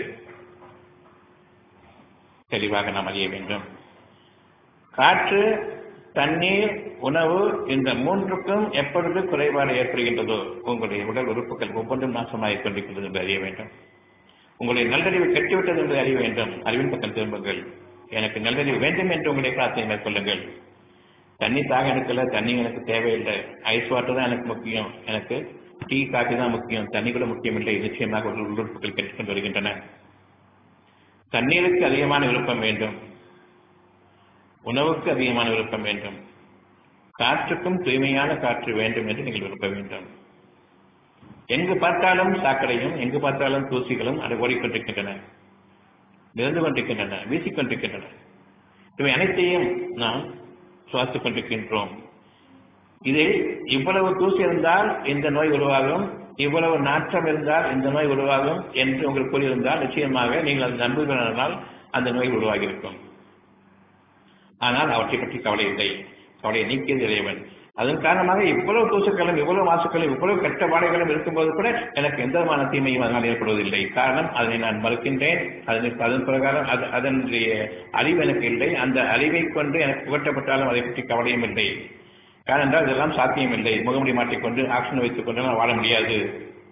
தெளிவாக நாம் அறிய வேண்டும் காற்று தண்ணீர் உணவு இந்த மூன்றுக்கும் எப்பொழுது குறைபாடு ஏற்படுகின்றதோ உங்களுடைய உடல் உறுப்புகள் ஒவ்வொன்றும் நாசமாகிக் கொண்டிருக்கின்றது என்று அறிய வேண்டும் உங்களுடைய நல்லறிவு கெட்டுவிட்டது என்று அறிய வேண்டும் அறிவின் பக்கம் திரும்புங்கள் எனக்கு நல்லறிவு வேண்டும் என்று உங்களுடைய பிரார்த்தனை மேற்கொள்ளுங்கள் தண்ணி தாக எடுக்கல தண்ணி எனக்கு தேவையில்லை ஐஸ் வாட்டர் தான் எனக்கு முக்கியம் எனக்கு டீ காஃபி தான் முக்கியம் தண்ணி கூட முக்கியம் இல்லை நிச்சயமாக ஒரு உள்ளுறுப்புகள் கற்றுக்கொண்டு வருகின்றன தண்ணீருக்கு அதிகமான விருப்பம் வேண்டும் உணவுக்கு அதிகமான விருப்பம் வேண்டும் காற்றுக்கும் தூய்மையான காற்று வேண்டும் என்று நீங்கள் விருப்ப வேண்டும் எங்கு பார்த்தாலும் சாக்கடையும் எங்கு பார்த்தாலும் தூசிகளும் அது ஓடிக்கொண்டிருக்கின்றன நிறந்து கொண்டிருக்கின்றன வீசிக்கொண்டிருக்கின்றன இவை அனைத்தையும் நாம் சுவாசித்துக் கொண்டிருக்கின்றோம் இதில் இவ்வளவு தூசி இருந்தால் இந்த நோய் உருவாகும் இவ்வளவு நாற்றம் இருந்தால் இந்த நோய் உருவாகும் என்று உங்களுக்கு கூறியிருந்தால் நிச்சயமாக நீங்கள் அதை நம்புகிறனால் அந்த நோய் உருவாகியிருக்கும் ஆனால் அவற்றை பற்றி கவலை இல்லை கவலையை நீக்கியது இறைவன் அதன் காரணமாக இவ்வளவு தூசுக்களும் இவ்வளவு மாசுக்களும் இவ்வளவு கெட்ட வாடைகளும் இருக்கும்போது கூட எனக்கு எந்த விதமான தீமையும் அதனால் ஏற்படுவதில்லை காரணம் அதனை நான் மறுக்கின்றேன் அதனை அதன் பிரகாரம் அது அதனுடைய அறிவு எனக்கு இல்லை அந்த அறிவை கொண்டு எனக்கு புகட்டப்பட்டாலும் அதை பற்றி கவலையும் இல்லை காரணம் என்றால் இதெல்லாம் சாத்தியம் இல்லை முகமுடி மாட்டிக்கொண்டு ஆக்ஷன் வைத்துக் கொண்டு நான் வாழ முடியாது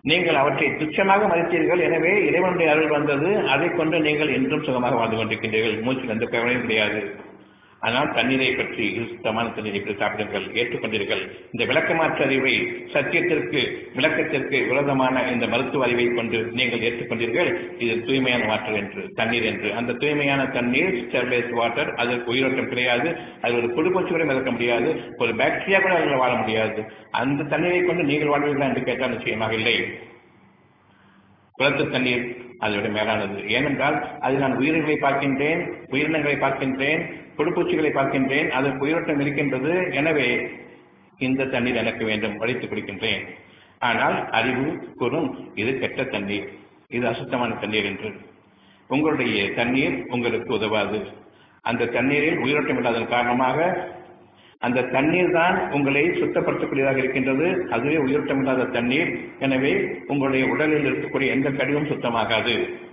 நீங்கள் அவற்றை துச்சமாக மதித்தீர்கள் எனவே இறைவனுடைய அருள் வந்தது அதை கொண்டு நீங்கள் என்றும் சுகமாக வாழ்ந்து கொண்டிருக்கின்றீர்கள் மூச்சில் எந்த கவலையும் கிடையாது ஆனால் தண்ணீரை பற்றி சுத்தமான தண்ணீரை பற்றி சாப்பிடுங்கள் ஏற்றுக்கொண்டீர்கள் இந்த விளக்கமாற்ற அறிவை சத்தியத்திற்கு விளக்கத்திற்கு விரோதமான இந்த மருத்துவ அறிவை கொண்டு நீங்கள் ஏற்றுக்கொண்டீர்கள் இது தூய்மையான வாட்டர் என்று தண்ணீர் என்று அந்த தூய்மையான தண்ணீர் ஸ்டெர்லைஸ் வாட்டர் அதற்கு உயிரோட்டம் கிடையாது அது ஒரு புழுப்பூச்சி கூட மிதக்க முடியாது ஒரு பாக்டீரியா கூட அதில் வாழ முடியாது அந்த தண்ணீரை கொண்டு நீங்கள் வாழ்வீர்களா என்று கேட்டால் நிச்சயமாக இல்லை குளத்து தண்ணீர் அதை விட மேலானது ஏனென்றால் அதில் நான் உயிரினங்களை பார்க்கின்றேன் உயிரினங்களை பார்க்கின்றேன் புழுப்பூச்சிகளை பார்க்கின்றேன் அதற்கு உயிரோட்டம் இருக்கின்றது எனவே இந்த தண்ணீர் எனக்கு வேண்டும் வடித்து குடிக்கின்றேன் ஆனால் அறிவு கூறும் இது கெட்ட தண்ணீர் இது அசுத்தமான தண்ணீர் என்று உங்களுடைய தண்ணீர் உங்களுக்கு உதவாது அந்த தண்ணீரில் உயிரோட்டம் இல்லாததன் காரணமாக அந்த தண்ணீர் தான் உங்களை சுத்தப்படுத்தக்கூடியதாக இருக்கின்றது அதுவே உயிரோட்டம் இல்லாத தண்ணீர் எனவே உங்களுடைய உடலில் இருக்கக்கூடிய எந்த கழிவும் சுத்தமாகாது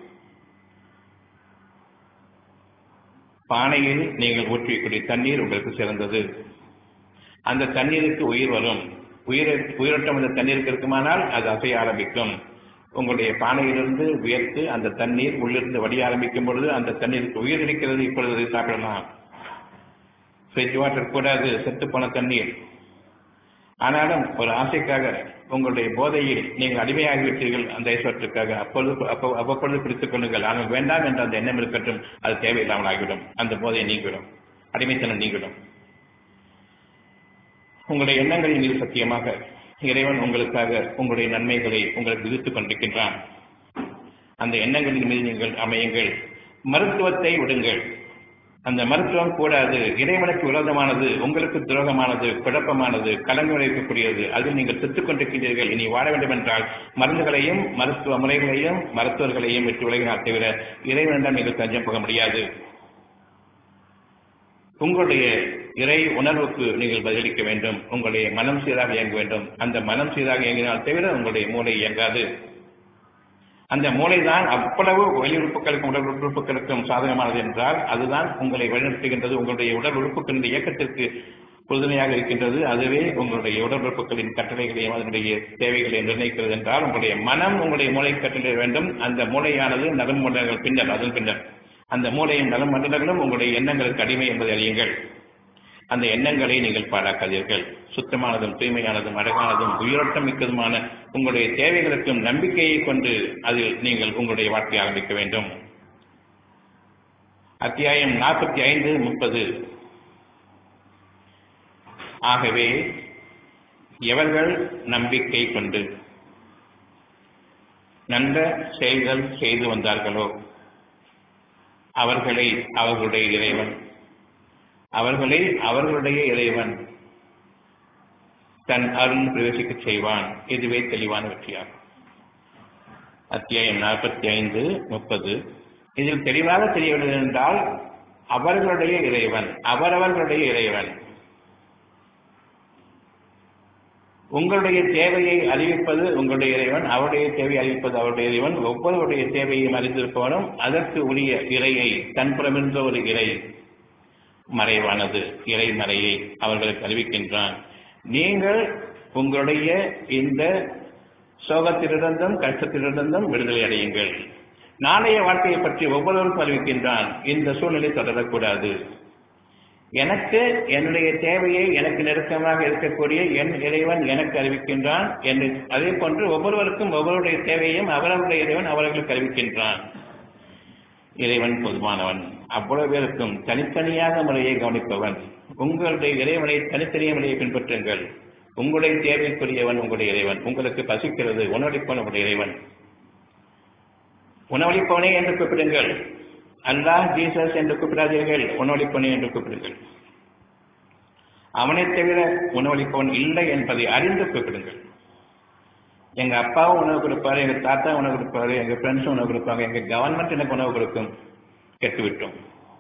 பானையில் நீங்கள் ஊற்றிக்கூடிய தண்ணீர் உங்களுக்கு சிறந்தது அந்த தண்ணீருக்கு உயிர் வரும் உயிர் உயிரோட்டம் அந்த தண்ணீருக்கு இருக்குமானால் அது அசைய ஆரம்பிக்கும் உங்களுடைய பானையிலிருந்து உயர்த்து அந்த தண்ணீர் உள்ளிருந்து வடிய ஆரம்பிக்கும் பொழுது அந்த தண்ணீருக்கு உயிர் இருக்கிறது இப்பொழுது சாப்பிடலாம் ஃப்ரிட்ஜ் வாட்டர் கூடாது செத்து போன தண்ணீர் ஆனாலும் ஒரு ஆசைக்காக உங்களுடைய போதையில் நீங்கள் அடிமையாகிவிட்டீர்கள் அந்த ஐஸ்வரத்துக்காக அப்பொழுது அப்போ அவ்வப்பொழுது பிடித்துக் கொள்ளுங்கள் ஆனால் வேண்டாம் என்ற அந்த எண்ணம் இருக்கட்டும் அது தேவையில்லாமல் ஆகிவிடும் அந்த போதையை நீங்கிவிடும் அடிமைத்தனம் நீங்கிவிடும் உங்களுடைய எண்ணங்களின் மீது சத்தியமாக இறைவன் உங்களுக்காக உங்களுடைய நன்மைகளை உங்களுக்கு விதித்துக் கொண்டிருக்கின்றான் அந்த எண்ணங்களின் மீது நீங்கள் அமையுங்கள் மருத்துவத்தை விடுங்கள் அந்த மருத்துவம் கூடாது இறைவனுக்கு விரோதமானது உங்களுக்கு துரோகமானது குழப்பமானது கலந்து விளைவிக்கக்கூடியது அதில் நீங்கள் செத்துக் கொண்டிருக்கின்றீர்கள் இனி வாழ வேண்டும் என்றால் மருந்துகளையும் மருத்துவ முறைகளையும் மருத்துவர்களையும் விட்டு விலகினால் தவிர இறைவனிடம் நீங்கள் தஞ்சம் போக முடியாது உங்களுடைய இறை உணர்வுக்கு நீங்கள் பதிலளிக்க வேண்டும் உங்களுடைய மனம் சீராக இயங்க வேண்டும் அந்த மனம் சீராக இயங்கினால் தவிர உங்களுடைய மூளை இயங்காது அந்த மூளைதான் அவ்வளவு வெளி உறுப்புகளுக்கும் உடல் உறுப்புகளுக்கும் சாதகமானது என்றால் அதுதான் உங்களை வழிநடத்துகின்றது உங்களுடைய உடல் உறுப்புகளின் இயக்கத்திற்கு உறுதுணையாக இருக்கின்றது அதுவே உங்களுடைய உடல் உறுப்புகளின் கட்டளைகளையும் அதனுடைய தேவைகளை நிர்ணயிக்கிறது என்றால் உங்களுடைய மனம் உங்களுடைய மூளை கட்டளை வேண்டும் அந்த மூளையானது நலம் மண்டலங்கள் பின்னர் அதன் பின்னர் அந்த மூளையின் நலம் மண்டலங்களும் உங்களுடைய எண்ணங்களுக்கு அடிமை என்பதை அறியுங்கள் அந்த எண்ணங்களை நீங்கள் பாழாக்காதீர்கள் சுத்தமானதும் தூய்மையானதும் அழகானதும் உயிரோட்டம் மிக்கதுமான உங்களுடைய தேவைகளுக்கும் நம்பிக்கையை கொண்டு அதில் நீங்கள் உங்களுடைய வாழ்க்கை ஆரம்பிக்க வேண்டும் அத்தியாயம் நாற்பத்தி ஐந்து முப்பது ஆகவே எவர்கள் நம்பிக்கை கொண்டு நல்ல செயல்கள் செய்து வந்தார்களோ அவர்களை அவர்களுடைய இறைவன் அவர்களை அவர்களுடைய இறைவன் தன் அருள் பிரவேசிக்கச் செய்வான் இதுவே தெளிவான வெற்றியாகும் அத்தியாயம் நாற்பத்தி ஐந்து முப்பது இதில் தெளிவாக தெரியவில்லை என்றால் அவர்களுடைய இறைவன் அவரவர்களுடைய இறைவன் உங்களுடைய தேவையை அறிவிப்பது உங்களுடைய இறைவன் அவருடைய தேவையை அறிவிப்பது அவருடைய இறைவன் ஒவ்வொருவருடைய தேவையையும் அறிந்திருப்பவனும் அதற்கு உரிய இறையை தன்புறமிருந்த ஒரு இறை மறைவானது இறை மறையை அவர்களுக்கு அறிவிக்கின்றான் நீங்கள் உங்களுடைய இந்த சோகத்திலிருந்தும் கஷ்டத்திலிருந்தும் விடுதலை அடையுங்கள் நாளைய வாழ்க்கையை பற்றி ஒவ்வொருவருக்கும் அறிவிக்கின்றான் இந்த சூழ்நிலை தொடரக்கூடாது எனக்கு என்னுடைய தேவையை எனக்கு நெருக்கமாக இருக்கக்கூடிய என் இறைவன் எனக்கு அறிவிக்கின்றான் என்று அதே போன்று ஒவ்வொருவருக்கும் ஒவ்வொருடைய தேவையையும் அவரவருடைய இறைவன் அவர்களுக்கு அறிவிக்கின்றான் இறைவன் பொதுவானவன் அவ்வளவு பேருக்கும் தனித்தனியாக முறையை கவனிப்பவன் உங்களுடைய இறைவனை தனித்தனிய முறையை பின்பற்றுங்கள் உங்களுடைய தேவைக்குரியவன் உங்களுடைய இறைவன் உங்களுக்கு பசிக்கிறது உணவளிப்பவன் உங்களுடைய இறைவன் உணவளிப்பவனே என்று கூப்பிடுங்கள் அல்லாஹ் ஜீசஸ் என்று கூப்பிடாதீர்கள் உணவளிப்பவனே என்று கூப்பிடுங்கள் அவனை தவிர உணவளிப்பவன் இல்லை என்பதை அறிந்து கூப்பிடுங்கள் எங்க அப்பாவும் உணவு கொடுப்பாரு எங்க தாத்தா உணவு கொடுப்பாரு எங்க ஃப்ரெண்ட்ஸும் உணவு கொடுப்பாங்க எங்க கவர்மெண்ட் எனக்கு உணவு கொடுக்கும் கெட்டுவிட்டோம்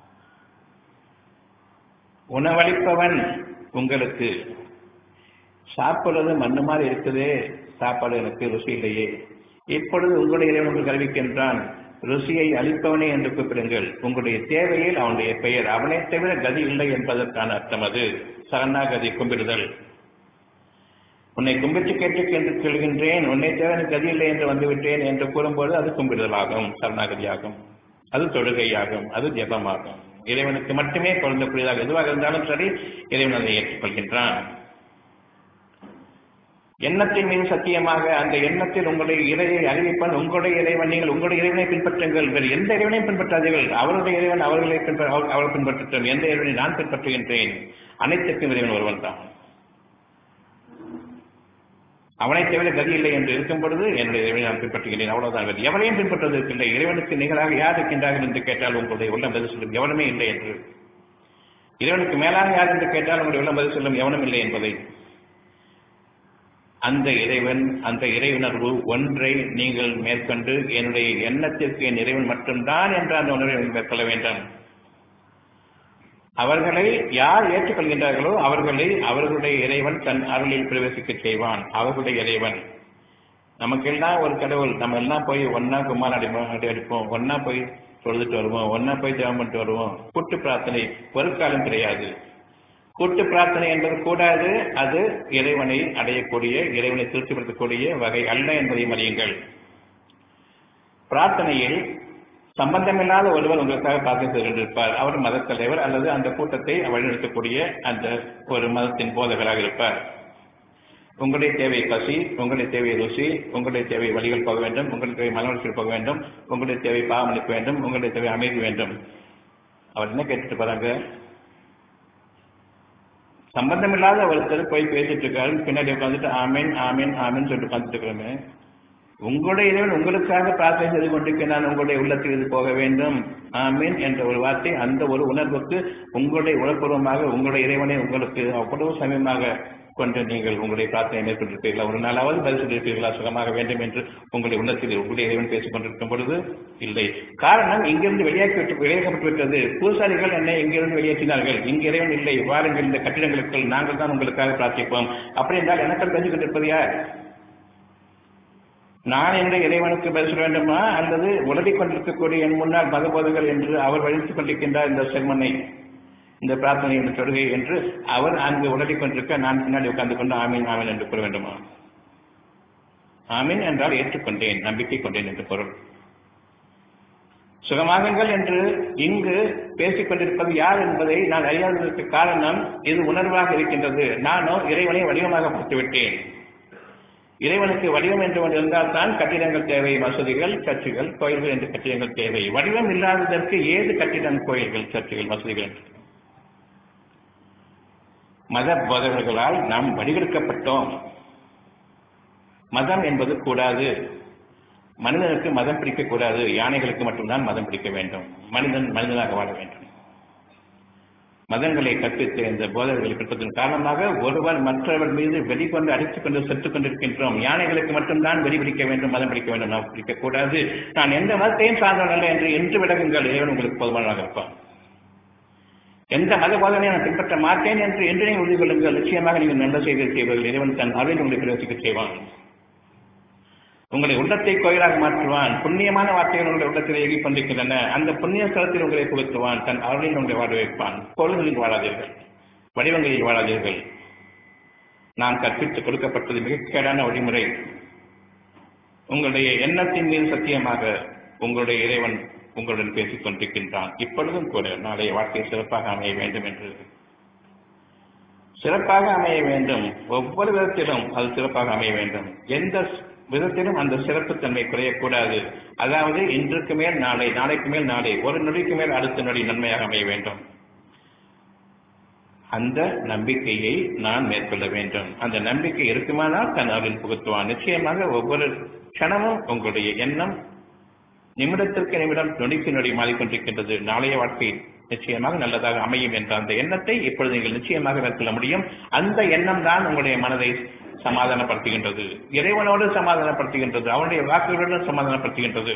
உணவளிப்பவன் உங்களுக்கு சாப்பிடுறது மண்ணு மாதிரி இருக்குதே சாப்பாடு எனக்கு ருசி இல்லையே இப்பொழுது உங்களுடைய இறைவன் உங்களுக்கு அறிவிக்கின்றான் ருசியை அளிப்பவனே என்று கூப்பிடுங்கள் உங்களுடைய தேவையில் அவனுடைய பெயர் அவனை தவிர கதி இல்லை என்பதற்கான அர்த்தம் அது சரணாகதி கும்பிடுதல் உன்னை கும்பிட்டு கேட்டு கேட்டு சொல்கின்றேன் உன்னை தவிர எனக்கு கதி இல்லை என்று வந்துவிட்டேன் என்று கூறும்போது அது கும்பிடுதலாகும் சரணாகதியாகும் அது தொழுகையாகும் அது ஜெபமாகும் இறைவனுக்கு மட்டுமே பொருந்தக்கூடியதாக எதுவாக இருந்தாலும் சரி இறைவன் அதை ஏற்றுக்கொள்கின்றான் எண்ணத்தின் மீது சத்தியமாக அந்த எண்ணத்தில் உங்களுடைய இறையை அறிவிப்பான் உங்களுடைய இறைவன் நீங்கள் உங்களுடைய இறைவனை பின்பற்றுங்கள் வேறு எந்த இறைவனையும் பின்பற்றாதீர்கள் அவருடைய இறைவன் அவர்களை பின்பற்ற அவர் அவர் பின்பற்றட்டும் எந்த இறைவனை நான் பின்பற்றுகின்றேன் அனைத்துக்கும் இறைவன் ஒருவன் தான் அவனை தவிர கதி இல்லை என்று இருக்கும் பொழுது என்னுடைய இறைவனை நான் பின்பற்றுகிறேன் அவ்வளவுதான் வேறு எவரையும் பின்பற்றுவதற்கு இல்லை இறைவனுக்கு நிகராக யார் இருக்கின்றார்கள் என்று கேட்டால் உங்களுடைய உள்ளம் பதில் சொல்லும் எவனுமே இல்லை என்று இறைவனுக்கு மேலாக யார் என்று கேட்டால் உங்களுடைய உள்ளம் பதில் சொல்லும் எவனும் இல்லை என்பதை அந்த இறைவன் அந்த இறைவுணர்வு ஒன்றை நீங்கள் மேற்கொண்டு என்னுடைய எண்ணத்திற்கு என் இறைவன் மட்டும்தான் என்ற அந்த உணர்வை மேற்கொள்ள வேண்டும் அவர்களை யார் ஏற்றுக்கொள்கின்றார்களோ அவர்களை அவர்களுடைய இறைவன் தன் அருளில் பிரவேசிக்க செய்வான் அவர்களுடைய இறைவன் நமக்கெல்லாம் ஒரு கடவுள் நம்ம எல்லாம் போய் ஒன்னா குமார் அடி அடி அடிப்போம் ஒன்னா போய் தொழுதுட்டு வருவோம் ஒன்னா போய் ஜெபம் பண்ணிட்டு வருவோம் கூட்டு பிரார்த்தனை ஒரு காலம் கிடையாது கூட்டு பிரார்த்தனை என்பது கூடாது அது இறைவனை அடையக்கூடிய இறைவனை திருப்திப்படுத்தக்கூடிய வகை அல்ல என்பதை அறியுங்கள் பிரார்த்தனையில் சம்பந்தமில்லாத ஒருவர் உங்களுக்காக பிரார்த்தனை செய்து கொண்டிருப்பார் அவர் மதத் தலைவர் அல்லது அந்த கூட்டத்தை வழிநடத்தக்கூடிய அந்த ஒரு மதத்தின் போதகராக இருப்பார் உங்களுடைய தேவை பசி உங்களுடைய தேவை ருசி உங்களுடைய தேவை வழிகள் போக வேண்டும் உங்களுடைய தேவை மனவளர்ச்சியில் போக வேண்டும் உங்களுடைய தேவை பாவமளிப்பு வேண்டும் உங்களுடைய தேவை அமைதி வேண்டும் அவர் என்ன கேட்டுட்டு போறாங்க சம்பந்தமில்லாத ஒருத்தர் போய் பேசிட்டு இருக்காரு பின்னாடி உட்காந்துட்டு ஆமேன் ஆமேன் ஆமேன் சொல்லிட்டு உட்காந்துட்டு இருக்கிறோமே உங்களுடைய இறைவன் உங்களுக்காக பிரார்த்தனை செய்து கொண்டிருக்கிறான் உங்களுடைய உள்ளத்தில் இது போக வேண்டும் ஆமீன் என்ற ஒரு வார்த்தை அந்த ஒரு உணர்வுக்கு உங்களுடைய உணர்பூர்வமாக உங்களுடைய இறைவனை உங்களுக்கு அவ்வளவு சமயமாக கொண்டு நீங்கள் உங்களுடைய பிரார்த்தனை மேற்கொண்டிருப்பீர்களா ஒரு நாளாவது பதில் சொல்லியிருப்பீர்களா சுகமாக வேண்டும் என்று உங்களுடைய உள்ளத்தில் உங்களுடைய இறைவன் பேசிக் கொண்டிருக்கும் பொழுது இல்லை காரணம் இங்கிருந்து வெளியாக்கி விட்டு வெளியேற்றப்பட்டு விட்டது பூசாரிகள் என்னை இங்கிருந்து வெளியேற்றினார்கள் இங்கு இறைவன் இல்லை வாருங்கள் இந்த கட்டிடங்களுக்குள் நாங்கள் தான் உங்களுக்காக பிரார்த்திப்போம் அப்படி என்றால் எனக்கு பேசிக் கொண்டிருப்பது யார் நான் என்ற இறைவனுக்கு பதில் சொல்ல வேண்டுமா அல்லது உலகிக் கொண்டிருக்கக்கூடிய என் முன்னாள் மதபோதங்கள் என்று அவர் வழித்துக் கொண்டிருக்கின்றார் இந்த செம்மனை இந்த பிரார்த்தனை இந்த தொழுகை என்று அவர் அங்கு உலகிக் கொண்டிருக்க நான் பின்னாடி உட்கார்ந்து கொண்டு ஆமீன் ஆமீன் என்று கூற வேண்டுமா ஆமீன் என்றால் ஏற்றுக்கொண்டேன் நம்பிக்கை கொண்டேன் என்று பொருள் சுகமாகுங்கள் என்று இங்கு பேசிக் கொண்டிருப்பது யார் என்பதை நான் அறியாததற்கு காரணம் இது உணர்வாக இருக்கின்றது நானோ இறைவனை வடிவமாக பார்த்து விட்டேன் இறைவனுக்கு வடிவம் என்று ஒன்று இருந்தால் தான் கட்டிடங்கள் தேவை மசூதிகள் சர்ச்சுகள் கோயில்கள் என்று கட்டிடங்கள் தேவை வடிவம் இல்லாததற்கு ஏது கட்டிடம் கோயில்கள் சர்ச்சுகள் மசூதிகள் என்று மத போதகர்களால் நாம் வடிவெடுக்கப்பட்டோம் மதம் என்பது கூடாது மனிதனுக்கு மதம் பிடிக்கக்கூடாது யானைகளுக்கு மட்டும்தான் மதம் பிடிக்க வேண்டும் மனிதன் மனிதனாக வாழ வேண்டும் மதங்களை கற்பித்த இந்த போதகர்களை பெற்றதன் காரணமாக ஒருவர் மற்றவர் மீது வெடிகொண்டு அடித்துக் கொண்டு செத்துக் கொண்டிருக்கின்றோம் யானைகளுக்கு மட்டும்தான் வெடி பிடிக்க வேண்டும் மதம் பிடிக்க வேண்டும் நாம் பிடிக்கக்கூடாது நான் எந்த மதத்தையும் சார்ந்தவன் அல்ல என்று என்று விலகுங்கள் இறைவன் உங்களுக்கு போதுமானதாக இருப்பான் எந்த மத போதனை நான் பின்பற்ற மாட்டேன் என்று என்று நீங்கள் உறுதி கொள்ளுங்கள் நிச்சயமாக நீங்கள் நல்ல செய்தி செய்வீர்கள் இறைவன் தன் அருள் உங்களை பிரவேசிக்க செய்வான் உங்களை உள்ளத்தை கோயிலாக மாற்றுவான் புண்ணியமான வார்த்தைகள் உங்களுடைய உள்ளத்தில் இயங்கிக் கொண்டிருக்கின்றன அந்த புண்ணிய ஸ்தலத்தில் உங்களை புகுத்துவான் தன் அருளில் உங்களை வாழ வைப்பான் பொருள்களில் வாழாதீர்கள் வடிவங்களில் வாழாதீர்கள் நான் கற்பித்து கொடுக்கப்பட்டது மிகக்கேடான வழிமுறை உங்களுடைய எண்ணத்தின் மீது சத்தியமாக உங்களுடைய இறைவன் உங்களுடன் பேசிக் கொண்டிருக்கின்றான் இப்பொழுதும் கூட நாளைய வாழ்க்கை சிறப்பாக அமைய வேண்டும் என்று சிறப்பாக அமைய வேண்டும் ஒவ்வொரு விதத்திலும் அது சிறப்பாக அமைய வேண்டும் எந்த விதத்திலும் அந்த சிறப்புத்தன்மை குறையக்கூடாது அதாவது இன்றுக்கு மேல் நாளை நாளைக்கு மேல் நாளை ஒரு நொடிக்கு மேல் அடுத்த நொடி நன்மையாக அமைய வேண்டும் அந்த நம்பிக்கையை நான் மேற்கொள்ள வேண்டும் அந்த நம்பிக்கை இருக்குமானால் தன் அருள் புகுத்துவான் நிச்சயமாக ஒவ்வொரு க்ஷணமும் உங்களுடைய எண்ணம் நிமிடத்திற்கு நிமிடம் நொடிக்கு நொடி மாறிக்கொண்டிருக்கின்றது நாளைய வாழ்க்கை நிச்சயமாக நல்லதாக அமையும் என்ற அந்த எண்ணத்தை இப்பொழுது நீங்கள் நிச்சயமாக மேற்கொள்ள முடியும் அந்த எண்ணம் தான் உங்களுடைய மனதை சமாதானப்படுத்துகின்றது இறைவனோடு சமாதானப்படுத்துகின்றது அவனுடைய வாக்குகளுடன் சமாதானப்படுத்துகின்றது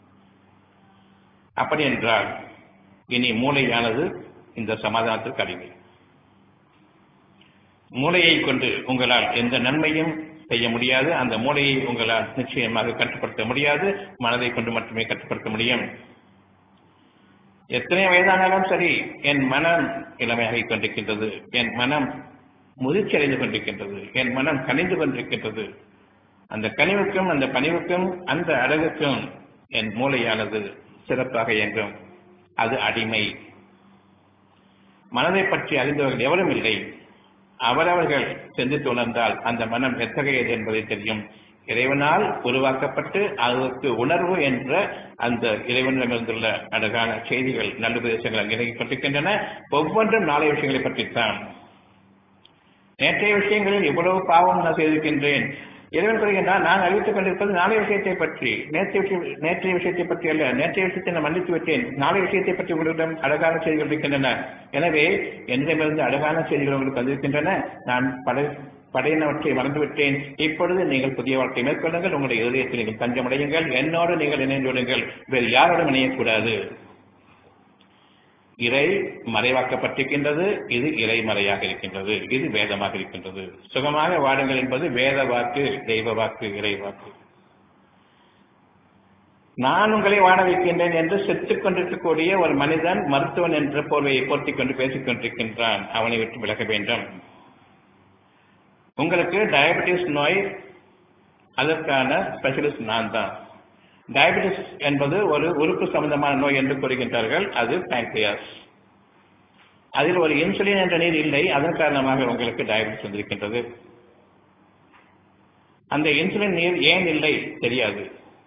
அப்படி என்றால் இனி மூளையானது இந்த சமாதானத்திற்கு அடிமை மூளையை கொண்டு உங்களால் எந்த நன்மையும் செய்ய முடியாது அந்த மூளையை உங்களால் நிச்சயமாக கட்டுப்படுத்த முடியாது மனதை கொண்டு மட்டுமே கட்டுப்படுத்த முடியும் எத்தனை வயதானாலும் சரி என் மனம் இளமையாகிக் கொண்டிருக்கின்றது என் மனம் முதிர்ச்சி அடைந்து கொண்டிருக்கின்றது என் மனம் கனிந்து கொண்டிருக்கின்றது அந்த கனிவுக்கும் அந்த பணிவுக்கும் அந்த அழகுக்கும் என் மூளையானது சிறப்பாக இயங்கும் அது அடிமை மனதை பற்றி அறிந்தவர்கள் எவரும் இல்லை அவரவர்கள் சிந்தித்து உணர்ந்தால் அந்த மனம் எத்தகையது என்பதை தெரியும் இறைவனால் உருவாக்கப்பட்டு அதற்கு உணர்வு என்ற அந்த இறைவனிடமிருந்துள்ள அழகான செய்திகள் நல்லுபதேசங்கள் அங்கே இறங்கிக் கொண்டிருக்கின்றன ஒவ்வொன்றும் நாளைய விஷயங்களை பற்றித்தான் நேற்றைய விஷயங்களில் இவ்வளவு பாவம் நான் செய்திருக்கின்றேன் இறைவன் கூறுகின்றான் நான் அறிவித்துக் கொண்டிருப்பது நாளைய விஷயத்தை பற்றி நேற்றைய விஷயம் நேற்றைய விஷயத்தை பற்றி அல்ல நேற்றைய விஷயத்தை நான் மன்னித்து விட்டேன் நாளைய விஷயத்தை பற்றி உங்களிடம் அழகான செய்திகள் இருக்கின்றன எனவே என்னிடமிருந்து அழகான செய்திகள் உங்களுக்கு வந்திருக்கின்றன நான் படை படையினவற்றை மறந்துவிட்டேன் இப்பொழுது நீங்கள் புதிய வாழ்க்கை மேற்கொள்ளுங்கள் உங்களுடைய இதயத்தில் நீங்கள் தஞ்சமடையுங்கள் என்னோடு நீங்கள் இணைந்து விடுங்கள் வேறு யாரோடும் இணையக்கூடாது இறை மறைவாக்கப்பட்டிருக்கின்றது இது இறைமறையாக இருக்கின்றது இது வேதமாக இருக்கின்றது சுகமாக வாடுங்கள் என்பது வேத வாக்கு தெய்வ வாக்கு இறை வாக்கு நான் உங்களை வாழ வைக்கின்றேன் என்று செத்துக் கொண்டிருக்கக்கூடிய ஒரு மனிதன் மருத்துவன் என்ற போர்வையை போர்த்திக் கொண்டு பேசிக் கொண்டிருக்கின்றான் அவனை விட்டு விலக வேண்டும் உங்களுக்கு டயபெட்டிஸ் நோய் அதற்கான ஸ்பெஷலிஸ்ட் நான் தான் டயபெட்டிஸ் என்பது ஒரு உறுப்பு சம்பந்தமான நோய் என்று கூறுகின்றார்கள் அது பேங்க்ரியாஸ் அதில் ஒரு இன்சுலின் என்ற நீர் இல்லை அதன் காரணமாக உங்களுக்கு டயபெட்டிஸ் வந்திருக்கின்றது அந்த இன்சுலின் நீர் ஏன் இல்லை தெரியாது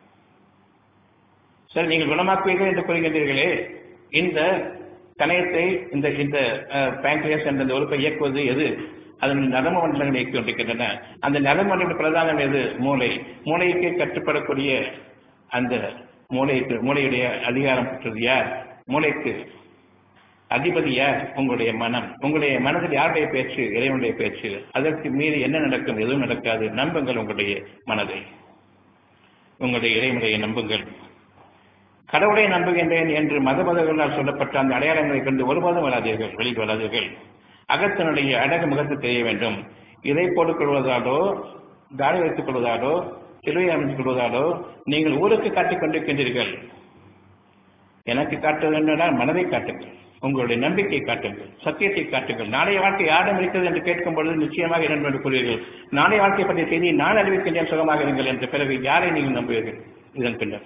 சரி நீங்கள் குணமாக்குவீர்கள் என்று கூறுகின்றீர்களே இந்த கணையத்தை இந்த இந்த பேங்க்ரியாஸ் என்ற இந்த உறுப்பை இயக்குவது எது அதன் நரம்பு மண்டலங்களை இயக்கி கொண்டிருக்கின்றன அந்த நரம்பு மண்டலம் பிரதானம் எது மூளை மூளைக்கு கட்டுப்படக்கூடிய அந்த மூளைக்கு மூளையுடைய அதிகாரம் பெற்றது யார் மூளைக்கு அதிபதி யார் உங்களுடைய மனம் உங்களுடைய மனதில் யாருடைய பேச்சு இறைவனுடைய பேச்சு அதற்கு மீறி என்ன நடக்கும் எதுவும் நடக்காது நம்புங்கள் உங்களுடைய மனதை உங்களுடைய இறைமுறையை நம்புங்கள் கடவுளை நம்புகின்றேன் என்று மத மதங்களால் சொல்லப்பட்ட அந்த அடையாளங்களை கண்டு ஒருபோதும் வராதீர்கள் வெளியில் வராதீர்கள் அகத்தினுடைய அழகு முகத்தை தெரிய வேண்டும் இதை போட்டுக் கொள்வதாலோ தாடி வைத்துக் கொள்வதாலோ சிலுவை அமைத்துக் கொள்வதாலோ நீங்கள் ஊருக்கு காட்டிக் கொண்டிருக்கின்றீர்கள் எனக்கு காட்ட வேண்டுமென்றால் மனதை காட்டுங்கள் உங்களுடைய நம்பிக்கை காட்டுங்கள் சத்தியத்தை காட்டுங்கள் நாளைய வாழ்க்கை யாரிடம் இருக்கிறது என்று கேட்கும் பொழுது நிச்சயமாக இரண்டு என்று கூறுவீர்கள் நாளைய வாழ்க்கை பற்றிய செய்தியை நான் அறிவிக்கின்றேன் சுகமாக இருங்கள் என்ற பிறகு யாரை நீங்கள் நம்புவீர்கள் இதன் பின்னர்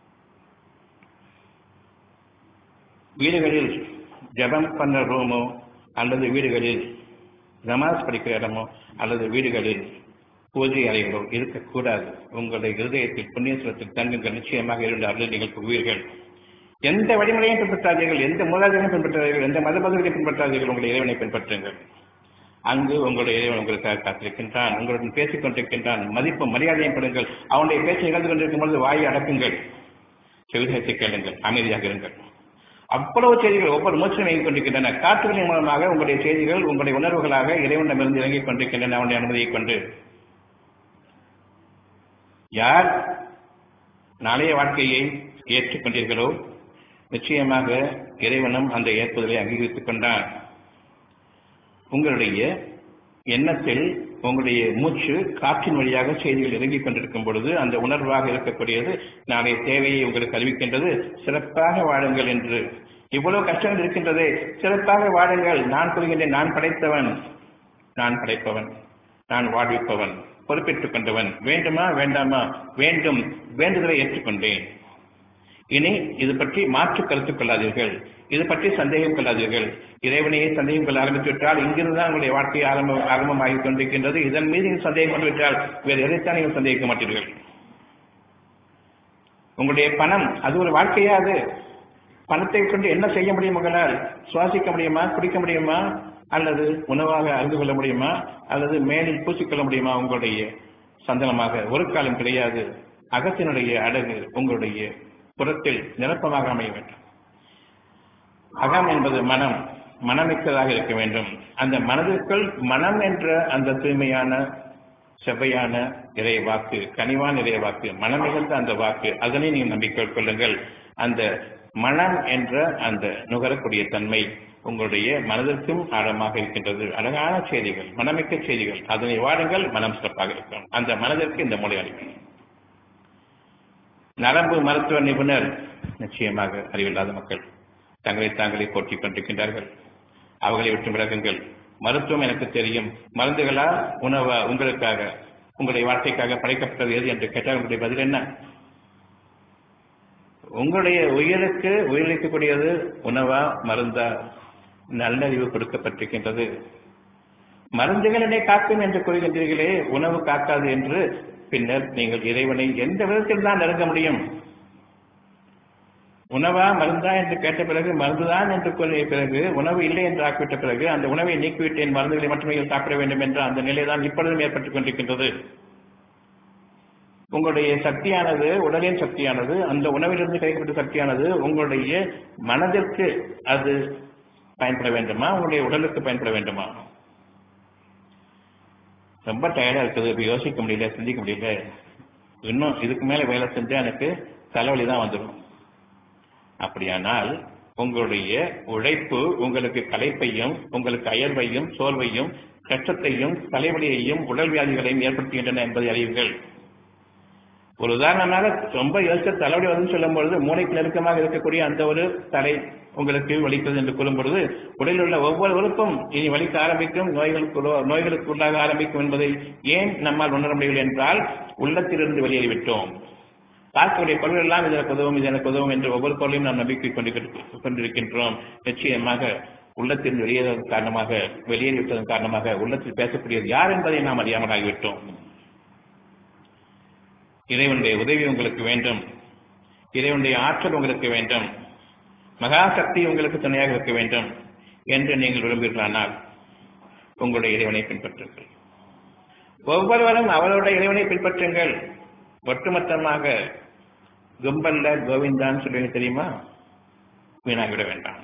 வீடுகளில் ஜபம் பண்ண ரூமோ அல்லது வீடுகளில் நமாஸ் படிக்கிற இடமோ அல்லது வீடுகளில் பூஜை அறைகளோ இருக்கக்கூடாது உங்களுடைய இருதயத்தில் புண்ணியசுரத்தில் தங்குங்கள் நிச்சயமாக இரண்டு அருள் நீங்கள் புகுவீர்கள் எந்த வழிமுறையும் பின்பற்றாதீர்கள் எந்த மூலாதாரையும் பின்பற்றாதீர்கள் எந்த மத பகுதியை பின்பற்றாதீர்கள் உங்களுடைய இறைவனை பின்பற்றுங்கள் அங்கு உங்களுடைய இறைவன் உங்களுக்காக காத்திருக்கின்றான் உங்களுடன் பேசிக் கொண்டிருக்கின்றான் மதிப்பு மரியாதையும் படுங்கள் அவனுடைய பேச்சை நிகழ்ந்து கொண்டிருக்கும் பொழுது வாயை அடக்குங்கள் செவிதத்தை கேளுங்கள் அமைதியாக இருங்கள் அவ்வளவு செய்திகள் ஒவ்வொரு மூச்சம் இயங்கிக் கொண்டிருக்கின்றன காற்றுகளின் மூலமாக உங்களுடைய செய்திகள் உங்களுடைய உணர்வுகளாக இறைவனிடமிருந்து இறங்கிக் கொண்டிருக்கின்றன அவனுடைய அனுமதியை கொண்டு யார் நாளைய வாழ்க்கையை ஏற்றுக்கொண்டீர்களோ நிச்சயமாக இறைவனும் அந்த ஏற்புதலை அங்கீகரித்துக் கொண்டான் உங்களுடைய எண்ணத்தில் உங்களுடைய மூச்சு காற்றின் வழியாக செய்திகள் இறங்கிக் கொண்டிருக்கும் பொழுது அந்த உணர்வாக இருக்கக்கூடியது நாளைய தேவையை உங்களுக்கு அறிவிக்கின்றது சிறப்பாக வாழுங்கள் என்று இவ்வளவு கஷ்டங்கள் இருக்கின்றதே சிறப்பாக வாழுங்கள் நான் கூறுகின்றேன் நான் படைத்தவன் நான் படைப்பவன் நான் வாழ்விப்பவன் பொறுப்பேற்றுக் கொண்டவன் வேண்டுமா வேண்டாமா வேண்டும் வேண்டுதலை ஏற்றுக்கொண்டேன் இனி இது பற்றி மாற்று கருத்துக் கொள்ளாதீர்கள் இது பற்றி சந்தேகம் கொள்ளாதீர்கள் இறைவனையே சந்தேகம் கொள்ள ஆரம்பித்துவிட்டால் இங்கிருந்து தான் உங்களுடைய வாழ்க்கை ஆரம்ப ஆரம்பமாகிக் கொண்டிருக்கின்றது இதன் மீது நீங்கள் சந்தேகம் கொண்டு விட்டால் வேறு எதைத்தான் நீங்கள் சந்தேகிக்க மாட்டீர்கள் உங்களுடைய பணம் அது ஒரு வாழ்க்கையா அது பணத்தை கொண்டு என்ன செய்ய முடியும் உங்களால் சுவாசிக்க முடியுமா குடிக்க முடியுமா அல்லது உணவாக அறிந்து கொள்ள முடியுமா அல்லது மேலில் பூசிக்கொள்ள முடியுமா உங்களுடைய சந்தனமாக ஒரு காலம் கிடையாது அகத்தினுடைய அழகு உங்களுடைய புறத்தில் நிரப்பமாக அமைய வேண்டும் அகம் என்பது மனம் மனமிக்கதாக இருக்க வேண்டும் அந்த மனதிற்குள் மனம் என்ற அந்த தூய்மையான செவ்வையான இறை வாக்கு கனிவான இறை வாக்கு மனம் மிகுந்த அந்த வாக்கு அதனை நீங்கள் நம்பிக்கை கொள்ளுங்கள் அந்த மனம் என்ற அந்த நுகரக்கூடிய தன்மை உங்களுடைய மனதிற்கும் ஆழமாக இருக்கின்றது அழகான செய்திகள் மனமிக்க செய்திகள் அதனை வாடுங்கள் மனம் சிறப்பாக இருக்கும் அந்த மனதிற்கு இந்த மொழி அளிக்கும் நரம்பு மருத்துவ நிபுணர் நிச்சயமாக அறிவில்லாத மக்கள் தங்களை தாங்களே போற்றிக் கொண்டிருக்கின்றார்கள் அவர்களை விட்டு விலகுங்கள் மருத்துவம் எனக்கு தெரியும் மருந்துகளா உணவா உங்களுக்காக உங்களுடைய வாழ்க்கைக்காக படைக்கப்பட்டது எது என்று கேட்டால் உங்களுடைய பதில் என்ன உங்களுடைய உயிருக்கு உயிரிழக்கக்கூடியது உணவா மருந்தா நல்லறிவு கொடுக்கப்பட்டிருக்கின்றது மருந்துகள் என்னை காக்கும் என்று கூறுகின்றீர்களே உணவு காக்காது என்று பின்னர் நீங்கள் இறைவனை எந்த விதத்தில் தான் நெருங்க முடியும் உணவா மருந்தா என்று கேட்ட பிறகு மருந்துதான் என்று கூறிய பிறகு உணவு இல்லை என்று ஆக்கிவிட்ட பிறகு அந்த உணவை நீக்கிவிட்டேன் மருந்துகளை மட்டுமே சாப்பிட வேண்டும் என்ற அந்த நிலைதான் இப்பொழுதும் ஏற்பட்டுக் கொண்டிருக்கின்றது உங்களுடைய சக்தியானது உடலின் சக்தியானது அந்த உணவிலிருந்து கிடைக்கப்பட்ட சக்தியானது உங்களுடைய மனதிற்கு அது பயன்பட வேண்டுமா உங்களுடைய உடலுக்கு பயன்பட வேண்டுமா ரொம்ப டயர்டா இருக்குது இப்ப யோசிக்க முடியல சிந்திக்க முடியல இன்னும் இதுக்கு மேல வேலை செஞ்சா எனக்கு தலைவலி தான் வந்துடும் அப்படியானால் உங்களுடைய உழைப்பு உங்களுக்கு களைப்பையும் உங்களுக்கு அயர்வையும் சோர்வையும் கஷ்டத்தையும் தலைவலியையும் உடல் வியாதிகளையும் ஏற்படுத்துகின்றன என்பதை அறியுங்கள் ஒரு உதாரணமாக ரொம்ப யோசிச்ச தலைவலி வந்து சொல்லும் பொழுது மூளைக்கு நெருக்கமாக இருக்கக்கூடிய அந்த ஒரு தலை உங்களுக்கு வலிக்கிறது என்று கூறும் பொழுது உடலில் உள்ள ஒவ்வொரு உறுப்பும் இனி வலிக்க ஆரம்பிக்கும் நோய்களுக்கு நோய்களுக்கு உள்ளாக ஆரம்பிக்கும் என்பதை ஏன் நம்மால் உணர முடியவில்லை என்றால் உள்ளத்திலிருந்து வெளியேறிவிட்டோம் பார்க்கக்கூடிய பொருள் எல்லாம் இதற்கு உதவும் இது எனக்கு உதவும் என்று ஒவ்வொரு பொருளையும் நாம் நம்பிக்கை கொண்டிருக்கின்றோம் நிச்சயமாக உள்ளத்தில் வெளியேறுவதன் காரணமாக வெளியேறிவிட்டதன் காரணமாக உள்ளத்தில் பேசக்கூடியது யார் என்பதை நாம் அறியாமல் ஆகிவிட்டோம் இறைவனுடைய உதவி உங்களுக்கு வேண்டும் இறைவனுடைய ஆற்றல் உங்களுக்கு வேண்டும் மகாசக்தி உங்களுக்கு துணையாக இருக்க வேண்டும் என்று நீங்கள் விரும்புகிறானால் உங்களுடைய இறைவனை பின்பற்றுங்கள் ஒவ்வொருவரும் அவருடைய இறைவனை பின்பற்றுங்கள் ஒட்டுமொத்தமாக கும்பல்ல கோவிந்தான் சொல்லுவீங்க தெரியுமா வீணாகிவிட வேண்டாம்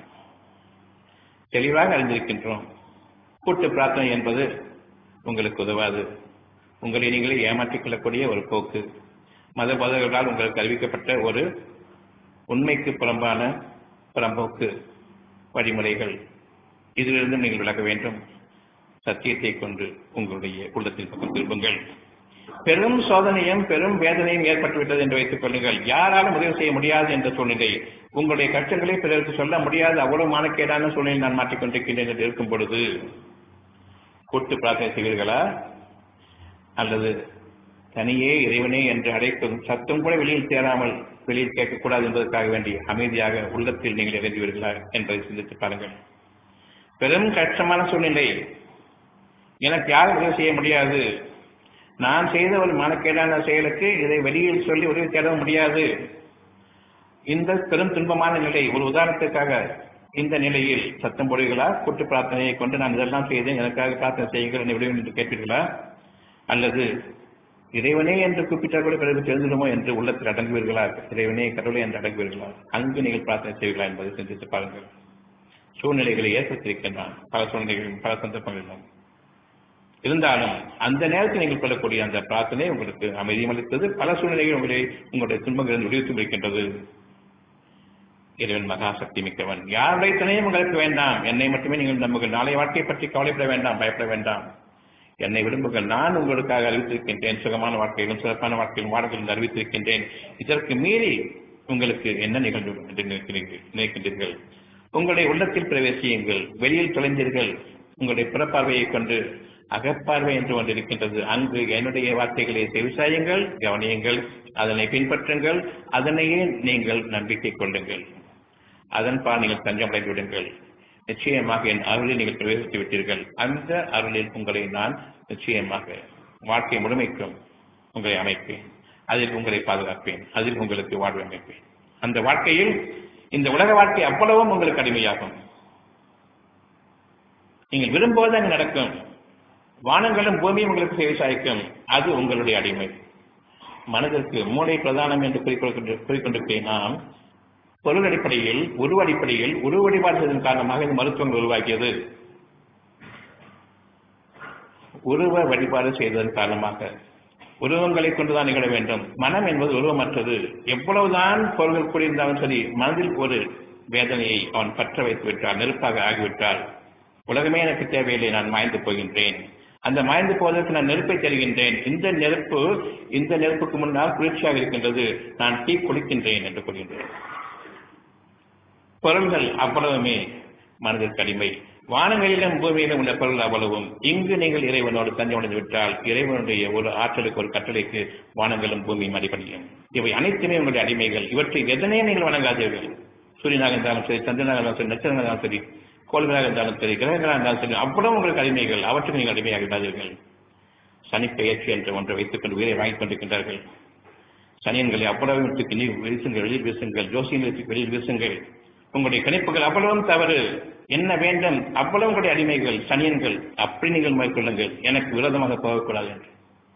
தெளிவாக அறிந்திருக்கின்றோம் கூட்டு பிரார்த்தனை என்பது உங்களுக்கு உதவாது உங்களை நீங்களே ஏமாற்றிக் கொள்ளக்கூடிய ஒரு போக்கு மத போதகர்களால் உங்களுக்கு அறிவிக்கப்பட்ட ஒரு உண்மைக்கு புறம்பான புறம்போக்கு வழிமுறைகள் இதிலிருந்து நீங்கள் விலக வேண்டும் சத்தியத்தை கொண்டு உங்களுடைய உள்ளத்தில் பக்கம் திரும்புங்கள் பெரும் சோதனையும் பெரும் வேதனையும் ஏற்பட்டுவிட்டது என்று வைத்துக் கொள்ளுங்கள் யாராலும் உதவி செய்ய முடியாது என்ற சூழ்நிலை உங்களுடைய கஷ்டங்களை பிறருக்கு சொல்ல முடியாது அவ்வளவு மானக்கேடான சூழ்நிலை நான் மாற்றிக்கொண்டிருக்கின்றேன் என்று இருக்கும் பொழுது கூட்டு பிரார்த்தனை செய்வீர்களா அல்லது தனியே இறைவனே என்று அழைக்கும் சத்தம் கூட வெளியில் சேராமல் வெளியில் கேட்கக்கூடாது என்பதற்காக வேண்டி அமைதியாக உள்ளத்தில் நீங்கள் இறங்குவீர்களா என்பதை சிந்தித்து பாருங்கள் பெரும் கஷ்டமான சூழ்நிலை எனக்கு யாரும் உதவி செய்ய முடியாது நான் செய்த ஒரு மனக்கேடான செயலுக்கு இதை வெளியில் சொல்லி உதவி தேட முடியாது இந்த பெரும் துன்பமான நிலை ஒரு உதாரணத்துக்காக இந்த நிலையில் சத்தம் போடுவீர்களா கூட்டு பிரார்த்தனையை கொண்டு நான் இதெல்லாம் செய்தேன் எனக்காக பிரார்த்தனை செய்யுங்கள் என்னை விடுவேன் என்று கேட்பீர்களா அல்லது இறைவனே என்று கூப்பிட்டால் கூட பிறகு தெரிந்துடுமோ என்று உள்ளத்தில் அடங்குவீர்களா இறைவனே கடவுளே என்று அடங்குவீர்களா அங்கு நீங்கள் பிரார்த்தனை செய்வீர்களா என்பதை சிந்தித்து பாருங்கள் சூழ்நிலைகளை ஏற்படுத்தியிருக்கின்றான் பல சூழ்நிலைகளிலும் பல சந்தர்ப்பங்களிலும் இருந்தாலும் அந்த நேரத்தில் நீங்கள் கொள்ளக்கூடிய அந்த பிரார்த்தனை உங்களுக்கு அமைதியும் அளித்தது பல சூழ்நிலைகள் உங்களை உங்களுடைய துன்பங்களில் விடுவித்து இருக்கின்றது இறைவன் மகாசக்தி மிக்கவன் யாருடைய துணையும் உங்களுக்கு வேண்டாம் என்னை மட்டுமே நீங்கள் நம்புங்கள் நாளை வாழ்க்கையை பற்றி கவலைப்பட வேண்டாம் பயப்பட வேண்டாம் என்னை விரும்புங்கள் நான் உங்களுக்காக அறிவித்திருக்கின்றேன் சுகமான வாழ்க்கையிலும் சிறப்பான வாழ்க்கையிலும் வாழ்க்கையிலும் அறிவித்திருக்கின்றேன் இதற்கு மீறி உங்களுக்கு என்ன நிகழ்வு என்று நினைக்கிறீர்கள் நினைக்கின்றீர்கள் உங்களுடைய உள்ளத்தில் பிரவேசியுங்கள் வெளியில் தொலைந்தீர்கள் உங்களுடைய புறப்பார்வையை கொண்டு அகப்பார்வை என்று ஒன்று இருக்கின்றது அங்கு என்னுடைய வார்த்தைகளை செவிசாயுங்கள் கவனியுங்கள் அதனை பின்பற்றுங்கள் அதனையே நீங்கள் நம்பிக்கை கொள்ளுங்கள் அதன்பால் நீங்கள் தஞ்சமடைந்து விடுங்கள் நிச்சயமாக என் அருளில் நீங்கள் பிரவேசித்து விட்டீர்கள் அந்த அருளில் உங்களை நான் நிச்சயமாக வாழ்க்கை முழுமைக்கும் உங்களை அமைப்பேன் அதில் உங்களை பாதுகாப்பேன் அதில் உங்களுக்கு வாழ்வு அமைப்பேன் அந்த வாழ்க்கையில் இந்த உலக வாழ்க்கை அவ்வளவும் உங்களுக்கு அடிமையாகும் நீங்கள் விரும்புவது அங்கு நடக்கும் வானங்களும் பூமியும் உங்களுக்கு சேவை சாய்க்கும் அது உங்களுடைய அடிமை மனதிற்கு மூளை பிரதானம் என்று குறிக்கொண்டிருக்கிறேன் நாம் பொருள் அடிப்படையில் உருவ அடிப்படையில் உருவ வழிபாடு செய்வதன் காரணமாக இந்த மருத்துவங்கள் உருவாக்கியது உருவ வழிபாடு செய்ததன் காரணமாக உருவங்களை கொண்டுதான் நிகழ வேண்டும் மனம் என்பது உருவமற்றது எவ்வளவுதான் பொருள்கள் கூடியிருந்தாலும் சரி மனதில் ஒரு வேதனையை அவன் பற்ற வைத்து விட்டால் நெருப்பாக ஆகிவிட்டால் உலகமே எனக்கு தேவையில்லை நான் மாய்ந்து போகின்றேன் அந்த மாய்ந்து போவதற்கு நான் நெருப்பை தருகின்றேன் இந்த நெருப்பு இந்த நெருப்புக்கு முன்னால் குளிர்ச்சியாக இருக்கின்றது நான் தீ குளிக்கின்றேன் என்று கூறுகின்றேன் பொருள்கள் அவ்வளவுமே மனதிற்கு அடிமை வானங்களிலும் பூமியிலும் உள்ள பொருள் அவ்வளவும் இங்கு நீங்கள் இறைவனோடு தஞ்சமடைந்து விட்டால் இறைவனுடைய ஒரு ஆற்றலுக்கு ஒரு கட்டளைக்கு வானங்களும் பூமியும் அடிப்படையும் இவை அனைத்துமே உங்களுடைய அடிமைகள் இவற்றை எதனையும் நீங்கள் வணங்காதீர்கள் சூரியனாக இருந்தாலும் சரி சந்திரனாக இருந்தாலும் சரி நட்சத்திரங்களாக இருந்தாலும் சரி கோள்களாக இருந்தாலும் சரி கிரகங்களாக இருந்தாலும் சரி அவ்வளவு உங்களுக்கு அடிமைகள் அவற்றுக்கு நீங்கள் அடிமையாக விடாதீர்கள் சனிப்பெயர்ச்சி என்ற ஒன்றை வைத்துக் கொண்டு உயிரை வாங்கிக் கொண்டிருக்கின்றார்கள் சனியன்களை அவ்வளவு விட்டு நீ வீசுங்கள் வெளியில் வீசுங்கள் ஜோசியங்களுக்கு வெளியில் வீசுங்கள் உங்களுடைய கணிப்புகள் அவ்வளவும் தவறு என்ன வேண்டும் அவ்வளவு உங்களுடைய அடிமைகள் சனியன்கள் அப்படி நீங்கள் மேற்கொள்ளுங்கள் எனக்கு விரோதமாக போகக்கூடாது என்று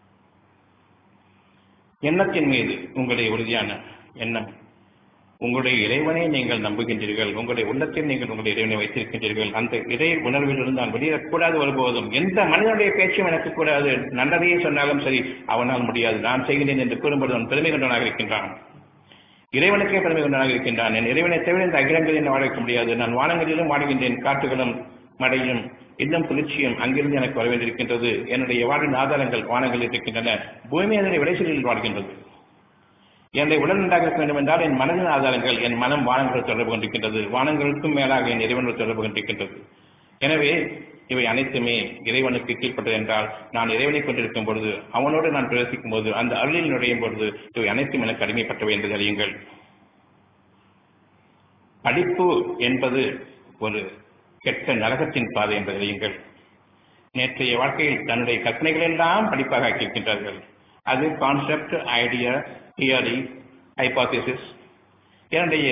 எண்ணத்தின் மீது உங்களுடைய உறுதியான எண்ணம் உங்களுடைய இறைவனை நீங்கள் நம்புகின்றீர்கள் உங்களுடைய உள்ளத்தில் நீங்கள் உங்களுடைய இறைவனை வைத்திருக்கின்றீர்கள் அந்த இறை உணர்விலிருந்து நான் வெளியேறக்கூடாது வரும்போதும் எந்த மனிதனுடைய பேச்சும் எனக்கு கூடாது நல்லதையே சொன்னாலும் சரி அவனால் முடியாது நான் செய்கிறேன் என்று கூறும்போது அவன் பெருமை கொண்டவனாக இருக்கின்றான் இறைவனுக்கே பெருமை கொண்டவனாக இருக்கின்றான் என் இறைவனை தவிர இந்த அகிலங்களில் என்ன வாழ முடியாது நான் வானங்களிலும் வாடுகின்றேன் காட்டுகளும் மழையும் இன்னும் குளிர்ச்சியும் அங்கிருந்து எனக்கு வர வேண்டியிருக்கின்றது என்னுடைய வாழ்வின் ஆதாரங்கள் வானங்களில் இருக்கின்றன பூமி அதனை விளைச்சலில் வாழ்கின்றது என்னுடைய உடல் நன்றாக இருக்க வேண்டும் என்றால் என் மனதின் ஆதாரங்கள் என் மனம் வானங்கள் தொடர்பு கொண்டிருக்கின்றது வானங்களுக்கும் மேலாக என் இறைவனோடு தொடர்பு கொண்டிருக்கின்றது எனவே இவை அனைத்துமே இறைவனுக்கு கீழ்ப்பட்டது என்றால் நான் இறைவனை கொண்டிருக்கும் பொழுது அவனோடு நான் பிரவேசிக்கும் போது அந்த அருளில் நுழையும் பொழுது இவை அனைத்தும் எனக்கு அடிமைப்பட்டவை என்று அறியுங்கள் படிப்பு என்பது ஒரு கெட்ட நரகத்தின் பாதை என்று அறியுங்கள் நேற்றைய வாழ்க்கையில் தன்னுடைய கற்பனைகள் எல்லாம் படிப்பாக ஆக்கியிருக்கின்றார்கள் அது கான்செப்ட் ஐடியா தியரி ஹைபாத்திசிஸ் என்னுடைய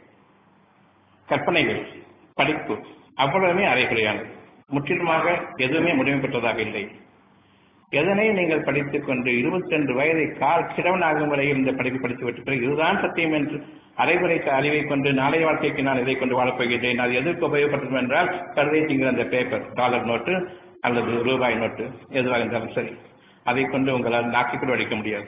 கற்பனைகள் படிப்பு அவ்வளவுமே அரைகுறையானது முற்றிலுமாக எதுவுமே முடிவு பெற்றதாக இல்லை எதனை நீங்கள் படித்துக் கொண்டு இருபத்தி ரெண்டு வயதை கால் கிழவனாகும் வரையில் இந்த படிப்பு படித்து விட்டு பிறகு இதுதான் சத்தியம் என்று அரைகுறை அறிவை கொண்டு நாளைய வாழ்க்கைக்கு நான் இதை கொண்டு வாழப் போகிறேன் அது எதற்கு உபயோகப்பட்டது என்றால் கருதை திங்கிற அந்த பேப்பர் டாலர் நோட்டு அல்லது ரூபாய் நோட்டு எதுவாக இருந்தாலும் சரி அதை கொண்டு உங்களால் நாக்கிக்கூட அடிக்க முடியாது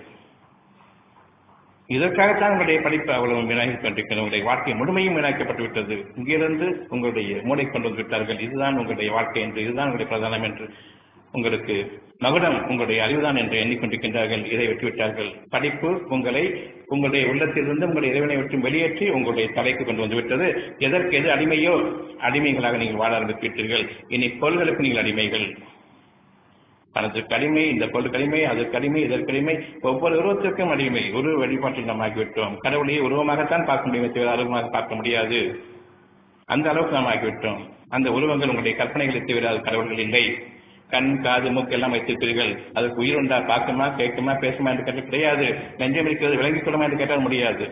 இதற்காகத்தான் உங்களுடைய படிப்பு அவ்வளவு வினாகி கொண்டிருக்கிறது உங்களுடைய வாழ்க்கை முழுமையும் வினாக்கப்பட்டு விட்டது இங்கிருந்து உங்களுடைய மூளை கொண்டு வந்து விட்டார்கள் இதுதான் உங்களுடைய வாழ்க்கை என்று இதுதான் உங்களுடைய பிரதானம் என்று உங்களுக்கு மகுடம் உங்களுடைய அறிவுதான் என்று எண்ணிக்கொண்டிருக்கின்றார்கள் இதை விட்டுவிட்டார்கள் படிப்பு உங்களை உங்களுடைய உள்ளத்திலிருந்து உங்களுடைய இறைவனை விட்டு வெளியேற்றி உங்களுடைய தலைக்கு கொண்டு வந்துவிட்டது எதற்கு எது அடிமையோ அடிமைகளாக நீங்கள் வாழ ஆரம்பித்துவிட்டீர்கள் இனி பொருள்களுக்கு நீங்கள் அடிமைகள் பணத்திற்கு அடிமை இந்த பொருளுக்கு அடிமை அதற்கு அடிமை இதற்கு அடிமை ஒவ்வொரு உருவத்திற்கும் அடிமை உருவ வழிபாட்டில் நாம் ஆகிவிட்டோம் கடவுளையே உருவமாகத்தான் பார்க்க முடியுமே தவிர அருவமாக பார்க்க முடியாது அந்த அளவுக்கு நாம் ஆகிவிட்டோம் அந்த உருவங்கள் உங்களுடைய கற்பனைகளை தவிர அது கடவுள்கள் இல்லை கண் காது மூக்கு எல்லாம் வைத்திருப்பீர்கள் அதுக்கு உயிர் உண்டா பார்க்குமா கேட்குமா பேசுமா என்று கேட்டால் கிடையாது நெஞ்சம் இருக்கிறது விளங்கிக் கொள்ளுமா என்று கேட்டால் முடியாது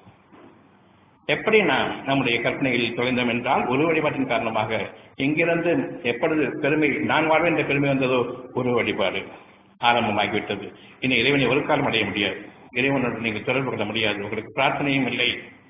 எப்படி நாம் நம்முடைய கற்பனைகளில் தொலைந்தோம் என்றால் ஒரு வழிபாட்டின் காரணமாக இங்கிருந்து எப்பொழுது பெருமை நான் வாழ்வேன் என்ற பெருமை வந்ததோ ஒரு வழிபாடு ஆரம்பமாகிவிட்டது இனி இறைவனை ஒரு காலம் அடைய முடியாது இறைவனோடு நீங்கள் தொடர்பு கொள்ள முடியாது உங்களுக்கு பிரார்த்தனையும் இல்லை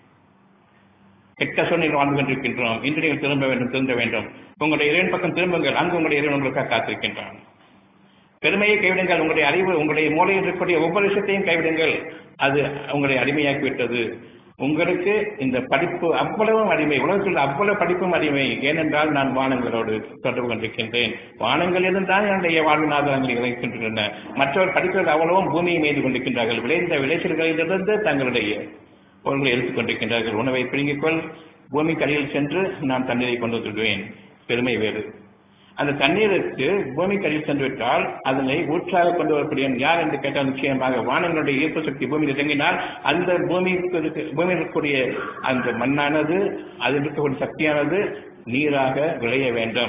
கெட்ட சூழ்நிலை வாழ்ந்து கொண்டிருக்கின்றோம் இன்று நீங்கள் திரும்ப வேண்டும் திரும்ப வேண்டும் உங்களுடைய இறைவன் பக்கம் திரும்புங்கள் அங்கு உங்களுடைய இறைவன் உங்களுக்காக காத்திருக்கின்றான் பெருமையை கைவிடுங்கள் உங்களுடைய அறிவு உங்களுடைய மூலையில் இருக்கக்கூடிய ஒவ்வொரு விஷயத்தையும் கைவிடுங்கள் அது உங்களை அடிமையாக்கிவிட்டது உங்களுக்கு இந்த படிப்பு அவ்வளவும் அடிமை உலகத்தில் அவ்வளவு படிப்பும் அடிமை ஏனென்றால் நான் வானங்களோடு தொடர்பு கொண்டிருக்கின்றேன் வானங்களிலிருந்து தான் என்னுடைய வாழ்வின் ஆதாரங்கள் இறைக்கின்றன மற்றவர் படிக்கிறது அவ்வளவும் பூமியை மீது கொண்டிருக்கின்றார்கள் விளைந்த விளைச்சல்களிலிருந்து தங்களுடைய பொருள்களை எடுத்துக் கொண்டிருக்கின்றார்கள் உணவை பிடுங்கிக்கொள் பூமி கரையில் சென்று நான் தண்ணீரை கொண்டு வந்துடுவேன் பெருமை வேறு அந்த தண்ணீருக்கு பூமி கரையில் சென்று விட்டால் அதனை ஊற்றாக கொண்டு வரக்கூடிய யார் என்று கேட்டால் நிச்சயமாக வானங்களுடைய ஈர்ப்பு சக்தி பூமியில் இறங்கினால் அந்த பூமிக்கு இருக்க- பூமியில் இருக்கக்கூடிய அந்த மண்ணானது அதில் இருக்கக்கூடிய சக்தியானது நீராக விளைய வேண்டும்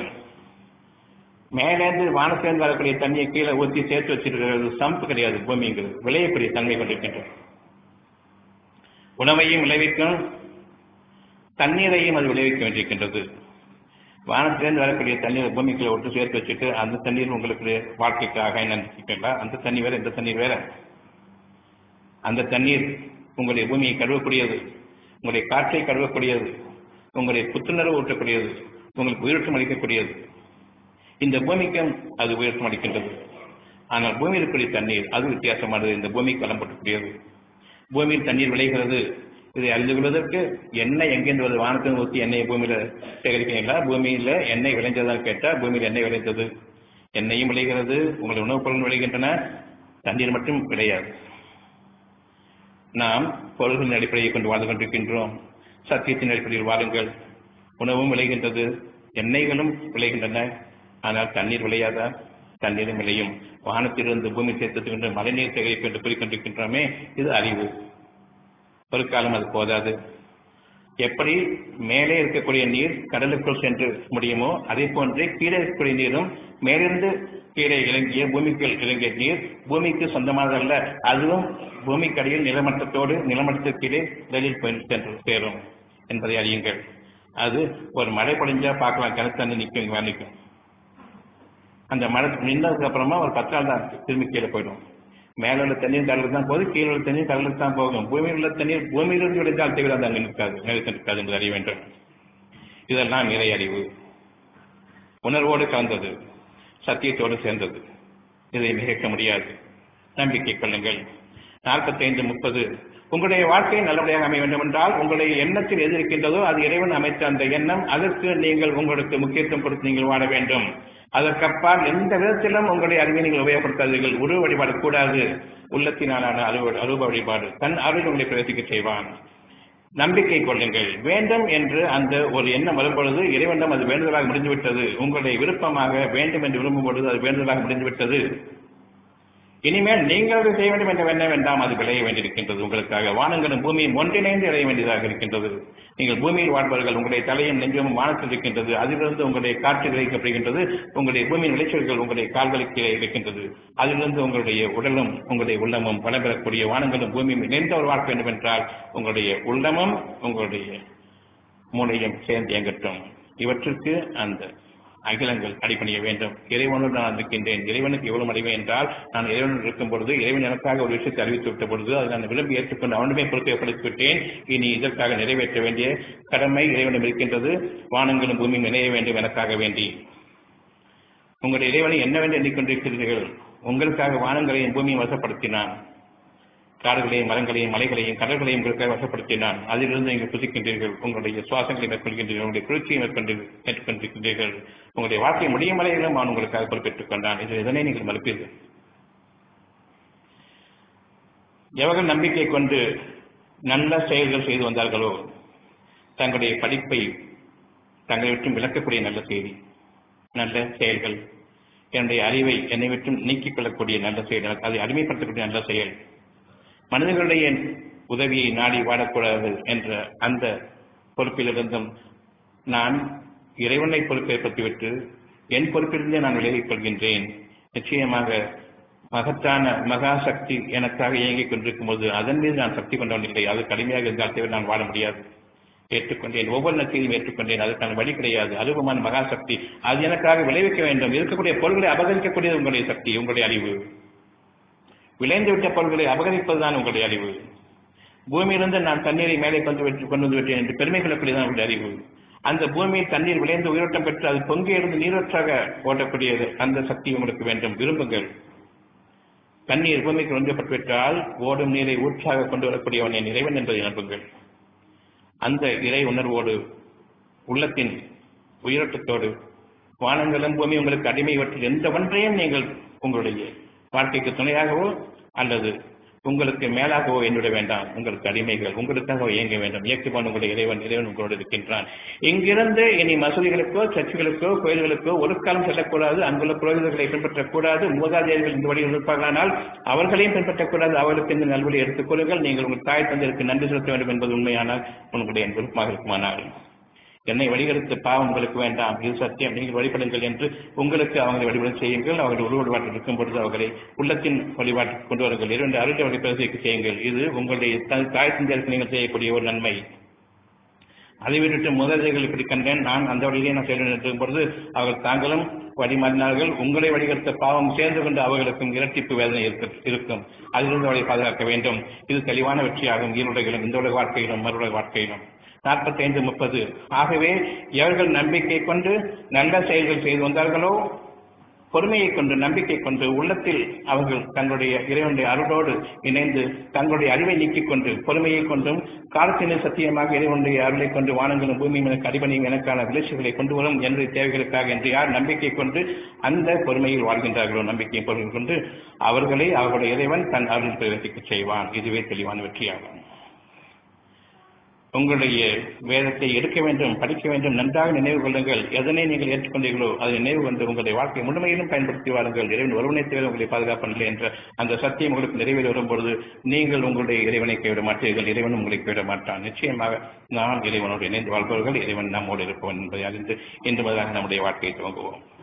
மேலேந்து வானத்திலிருந்து வரக்கூடிய தண்ணியை கீழே ஊற்றி சேர்த்து வச்சிருக்கிறது சம்பு கிடையாது பூமிங்கிறது விளையக்கூடிய தன்மை கொண்டிருக்கின்றது உணவையும் விளைவிக்கும் தண்ணீரையும் அது விளைவிக்க வேண்டியிருக்கின்றது வானத்திலிருந்து வரக்கூடிய தண்ணீரை பூமிக்குள்ள விட்டு சேர்த்து வச்சுட்டு அந்த தண்ணீர் உங்களுக்கு வாழ்க்கைக்காக நினைச்சிட்டா அந்த தண்ணி வேற இந்த தண்ணீர் வேற அந்த தண்ணீர் உங்களுடைய பூமியை கழுவக்கூடியது உங்களுடைய காற்றை கழுவக்கூடியது உங்களுடைய புத்துணர்வு ஊட்டக்கூடியது உங்களுக்கு உயிரோட்டம் அளிக்கக்கூடியது இந்த பூமிக்கும் அது உயிரோட்டம் அளிக்கின்றது ஆனால் பூமியில் இருக்கக்கூடிய தண்ணீர் அது வித்தியாசமானது இந்த பூமிக்கு வளம் போட்டக்கூடியது பூமியில் தண்ணீர் விளைகிறது இதை அறிந்து கொள்வதற்கு எண்ணெய் எங்கேருந்து வருது வானத்தில் ஊற்றி எண்ணெயை பூமியில சேகரிக்கிறீங்களா பூமியில எண்ணெய் விளைஞ்சதான்னு கேட்டா பூமியில் எண்ணெய் விளைந்தது எண்ணெயும் விளைகிறது உங்களுடைய உணவுப் பொருள் விளைகின்றன தண்ணீர் மட்டும் விளையாது நாம் பொருள்களின் அடிப்படையை கொண்டு வாழ்ந்து கொண்டிருக்கின்றோம் சத்தியத்தின் அடிப்படையில் வாழுங்கள் உணவும் விளைகின்றது எண்ணெய்களும் விளைகின்றன ஆனால் தண்ணீர் விளையாதா தண்ணீரும் விளையும் வானத்திலிருந்து பூமி சேர்த்துக்கின்ற மழைநீர் சேகரிப்பு என்று கூறிக்கொண்டிருக்கின்றோமே இது அறிவு ஒரு காலம் அது போதாது எப்படி மேலே இருக்கக்கூடிய நீர் கடலுக்குள் சென்று முடியுமோ அதே போன்றே கீழே இருக்கக்கூடிய நீரும் மேலிருந்து கீழே இறங்கிய பூமிக்குள் இறங்கிய நீர் பூமிக்கு சொந்தமானதல்ல அதுவும் பூமிக்கடியில் நிலமட்டத்தோடு நிலமட்டத்திற்கு கீழே வெளியில் போய் சென்று சேரும் என்பதை அறியுங்கள் அது ஒரு மழை பொழிஞ்சா பார்க்கலாம் கிணத்து நிற்கும் இங்கே நிற்கும் அந்த மழை நின்றதுக்கு அப்புறமா ஒரு பத்து நாள் தான் திரும்பி கீழே போயிடும் மேல உள்ள தண்ணீர் கடலுக்கு தான் போகுது கீழே உள்ள தண்ணீர் கடலுக்கு தான் போகும் பூமியில் உள்ள தண்ணீர் பூமியிலிருந்து விளைந்தால் தவிர அது அங்கே நிற்காது நிலைத்து நிற்காது என்று அறிய வேண்டும் இதெல்லாம் இறை அறிவு உணர்வோடு கலந்தது சத்தியத்தோடு சேர்ந்தது இதை மிகைக்க முடியாது நம்பிக்கை கொள்ளுங்கள் நாற்பத்தைந்து முப்பது உங்களுடைய வாழ்க்கை நல்லபடியாக அமைய வேண்டும் என்றால் உங்களுடைய எண்ணத்தில் எது இருக்கின்றதோ அது இறைவன் அமைத்த அந்த எண்ணம் அதற்கு நீங்கள் உங்களுக்கு முக்கியத்துவம் கொடுத்து நீங்கள் வாழ வேண்டும் அதற்கப்பால் எந்த விதத்திலும் உங்களுடைய அறிவை நீங்கள் உபயோகப்படுத்தாதீர்கள் உருவ வழிபாடு கூடாது உள்ளத்தினாலான அருவ அருவ வழிபாடு தன் அருள் உங்களை பிரவேசிக்க செய்வான் நம்பிக்கை கொள்ளுங்கள் வேண்டும் என்று அந்த ஒரு எண்ணம் வரும்பொழுது இறைவனிடம் அது வேண்டுதலாக முடிந்துவிட்டது உங்களுடைய விருப்பமாக வேண்டும் என்று விரும்பும் பொழுது அது வேண்டுதலாக முடிந்துவிட்டது இனிமேல் நீங்கள் அதை செய்ய வேண்டும் என்ற எண்ணம் வேண்டாம் அது விளைய வேண்டியிருக்கின்றது உங்களுக்காக வானங்களும் பூமியும் ஒன்றிணைந்து இறைய வேண்டியதாக இருக்கின்றது நீங்கள் பூமியில் வாழ்பவர்கள் உங்களுடைய தலையும் நெஞ்சமும் வானத்தில் இருக்கின்றது அதிலிருந்து உங்களுடைய காற்று விளைவிக்கப்படுகின்றது உங்களுடைய பூமியின் விளைச்சல்கள் உங்களுடைய கால்களுக்கு இருக்கின்றது அதிலிருந்து உங்களுடைய உடலும் உங்களுடைய உள்ளமும் பலம் பெறக்கூடிய வானங்களும் பூமியும் இணைந்த ஒரு வாழ்க்கை வேண்டும் என்றால் உங்களுடைய உள்ளமும் உங்களுடைய மூளையும் சேர்ந்து இயங்கட்டும் இவற்றுக்கு அந்த அகிலங்கள் அடிபணிய வேண்டும் இறைவனோடு நான் இருக்கின்றேன் இறைவனுக்கு எவ்வளவு அடிமை என்றால் நான் இறைவனுடன் இருக்கும் பொழுது இறைவன் எனக்காக ஒரு விஷயத்தை அறிவித்து விட்ட பொழுது அதை நான் விரும்பி ஏற்றுக்கொண்டு அவனுமே பொறுப்பேற்படுத்தி விட்டேன் இனி இதற்காக நிறைவேற்ற வேண்டிய கடமை இறைவனும் இருக்கின்றது வானங்களும் பூமியும் இணைய வேண்டும் எனக்காக வேண்டி உங்களுடைய இறைவனை என்னவென்று எண்ணிக்கொண்டிருக்கிறீர்கள் உங்களுக்காக வானங்களையும் பூமியும் வசப்படுத்தினான் காடுகளையும் மரங்களையும் மலைகளையும் கடல்களையும் உங்களுக்காக வசப்படுத்தினான் அதிலிருந்து நீங்கள் புதிக்கின்றீர்கள் உங்களுடைய சுவாசங்களை மேற்கொள்கின்றீர்கள் உங்களுடைய குளிர்ச்சியை மேற்கொண்டு மேற்கொண்டிருக்கின்றீர்கள் உங்களுடைய வாழ்க்கை முடியும் வரையிலும் அவன் உங்களுக்காக பொறுப்பேற்றுக் கொண்டான் இது இதனை நீங்கள் மறுப்பீர்கள் எவர்கள் நம்பிக்கை கொண்டு நல்ல செயல்கள் செய்து வந்தார்களோ தங்களுடைய படிப்பை தங்களை விட்டும் விளக்கக்கூடிய நல்ல செய்தி நல்ல செயல்கள் என்னுடைய அறிவை என்னை விட்டும் நீக்கிக் கொள்ளக்கூடிய நல்ல செயல் அதை அடிமைப்படுத்தக்கூடிய நல்ல செயல் மனிதர்களுடைய உதவியை நாடி வாழக்கூடாது என்ற அந்த பொறுப்பிலிருந்தும் நான் இறைவனை பொறுப்பேற்படுத்திவிட்டு என் பொறுப்பிலிருந்தே நான் விலகிக் கொள்கின்றேன் நிச்சயமாக மகத்தான மகா சக்தி எனக்காக இயங்கிக் கொண்டிருக்கும் போது அதன் மீது நான் சக்தி கொண்டவன் இல்லை அது கடுமையாக இருந்தால் தவிர நான் வாழ முடியாது ஏற்றுக்கொண்டேன் ஒவ்வொரு நச்சையும் ஏற்றுக்கொண்டேன் அதுக்கான வழி கிடையாது அருவமான மகா சக்தி அது எனக்காக விளைவிக்க வேண்டும் இருக்கக்கூடிய பொருள்களை அபகரிக்கக்கூடியது உங்களுடைய சக்தி உங்களுடைய அறிவு விளைந்து விட்ட பொருள்களை அபகரிப்பதுதான் உங்களுடைய அறிவு பூமியிலிருந்து நான் தண்ணீரை மேலே கொண்டு விட்டு கொண்டு வந்து விட்டேன் என்று பெருமை கொள்ளக்கூடியதான் உங்களுடைய அறிவு அந்த பூமியில் தண்ணீர் விளைந்து உயிரோட்டம் பெற்று அது பொங்கி இருந்து நீரொற்றாக ஓட்டக்கூடியது அந்த சக்தி உங்களுக்கு வேண்டும் விரும்புங்கள் தண்ணீர் பூமிக்கு ஒன்றியப்பட்டு விட்டால் ஓடும் நீரை ஊற்றாக கொண்டு வரக்கூடியவன் என் இறைவன் என்பதை நம்புங்கள் அந்த இறை உணர்வோடு உள்ளத்தின் உயிரோட்டத்தோடு வானங்களும் பூமி உங்களுக்கு அடிமை இவற்றில் எந்த ஒன்றையும் நீங்கள் உங்களுடைய வாழ்க்கைக்கு துணையாகவோ அல்லது உங்களுக்கு மேலாகவோ என்னுடைய வேண்டாம் உங்களுக்கு அடிமைகள் உங்களுக்காக இயங்க வேண்டும் இயக்குவான் உங்களுடைய இறைவன் இறைவன் உங்களோடு இருக்கின்றான் இங்கிருந்து இனி மசூதிகளுக்கோ சர்ச்சுகளுக்கோ கோயில்களுக்கோ ஒரு காலம் செல்லக்கூடாது அங்குள்ள புரோகிதர்களை பின்பற்றக்கூடாது மூதாதையர்கள் இந்த வழியில் இருப்பார்களானால் அவர்களையும் பின்பற்றக்கூடாது அவர்களுக்கு இந்த நல்வழி எடுத்துக் கொள்ளுங்கள் நீங்கள் உங்கள் தாய் தந்தையருக்கு நன்றி செலுத்த வேண்டும் என்பது உண்மையானால் உங்களுடைய விருப்பமாக இருக்குமானால் என்னை வழிகெடுத்து பாவம் உங்களுக்கு வேண்டாம் இது சத்தியம் நீங்கள் வழிபடுங்கள் என்று உங்களுக்கு அவங்களை வழிபாடு செய்யுங்கள் அவர்கள் உருவ வழிபாட்டில் இருக்கும் பொழுது அவர்களை உள்ளத்தின் வழிபாட்டுக்கு கொண்டு வருங்கள் இரண்டு அருள் அவர்களை பிரதிக்கு செய்யுங்கள் இது உங்களுடைய தாய் தந்தையருக்கு நீங்கள் செய்யக்கூடிய ஒரு நன்மை அதை விட்டுட்டு முதலைகள் இப்படி கண்டேன் நான் அந்த வழியிலே நான் செய்ய இருக்கும் பொழுது அவர்கள் தாங்களும் வழிமாறினார்கள் உங்களை வழிகெடுத்த பாவம் சேர்ந்து கொண்டு அவர்களுக்கும் இரட்டிப்பு வேதனை இருக்கும் அதிலிருந்து அவளை பாதுகாக்க வேண்டும் இது தெளிவான வெற்றியாகும் ஈருடைகளும் இந்த உலக வாழ்க்கையிலும் மறுஉலக வாழ்க்கையிலும் நாற்பத்தி ஐந்து முப்பது ஆகவே எவர்கள் நம்பிக்கை கொண்டு நல்ல செயல்கள் செய்து வந்தார்களோ பொறுமையை கொண்டு நம்பிக்கை கொண்டு உள்ளத்தில் அவர்கள் தங்களுடைய இறைவனுடைய அருளோடு இணைந்து தங்களுடைய அறிவை நீக்கிக் கொண்டு பொறுமையை கொண்டும் காலத்தினை சத்தியமாக இறைவனுடைய அருளை கொண்டு வானங்களும் பூமியும் எனக்கு அடிபணியும் எனக்கான விளைச்சல்களை கொண்டு வரும் என்னுடைய தேவைகளுக்காக என்று யார் நம்பிக்கை கொண்டு அந்த பொறுமையில் வாழ்கின்றார்களோ நம்பிக்கையை பொருள் கொண்டு அவர்களை அவர்களுடைய இறைவன் தன் அருள் பிரவேசிக்க செய்வான் இதுவே தெளிவான வெற்றியாகும் உங்களுடைய வேதத்தை எடுக்க வேண்டும் படிக்க வேண்டும் நன்றாக நினைவு கொள்ளுங்கள் எதனை நீங்கள் ஏற்றுக்கொண்டீர்களோ அதை நினைவு கொண்டு உங்களுடைய வாழ்க்கை முழுமையிலும் பயன்படுத்தி வாருங்கள் இறைவன் ஒருவனை தவிர உங்களை பாதுகாப்பதில்லை என்ற அந்த சத்தியம் உங்களுக்கு நிறைவேறி வரும்பொழுது நீங்கள் உங்களுடைய இறைவனை கைவிட மாட்டீர்கள் இறைவன் உங்களை கைவிட மாட்டான் நிச்சயமாக நாம் இறைவனோடு இணைந்து வாழ்பவர்கள் இறைவன் நம்மோடு இருப்பவன் என்பதை அறிந்து இன்று முதலாக நம்முடைய வாழ்க்கையை துவங்குவோம்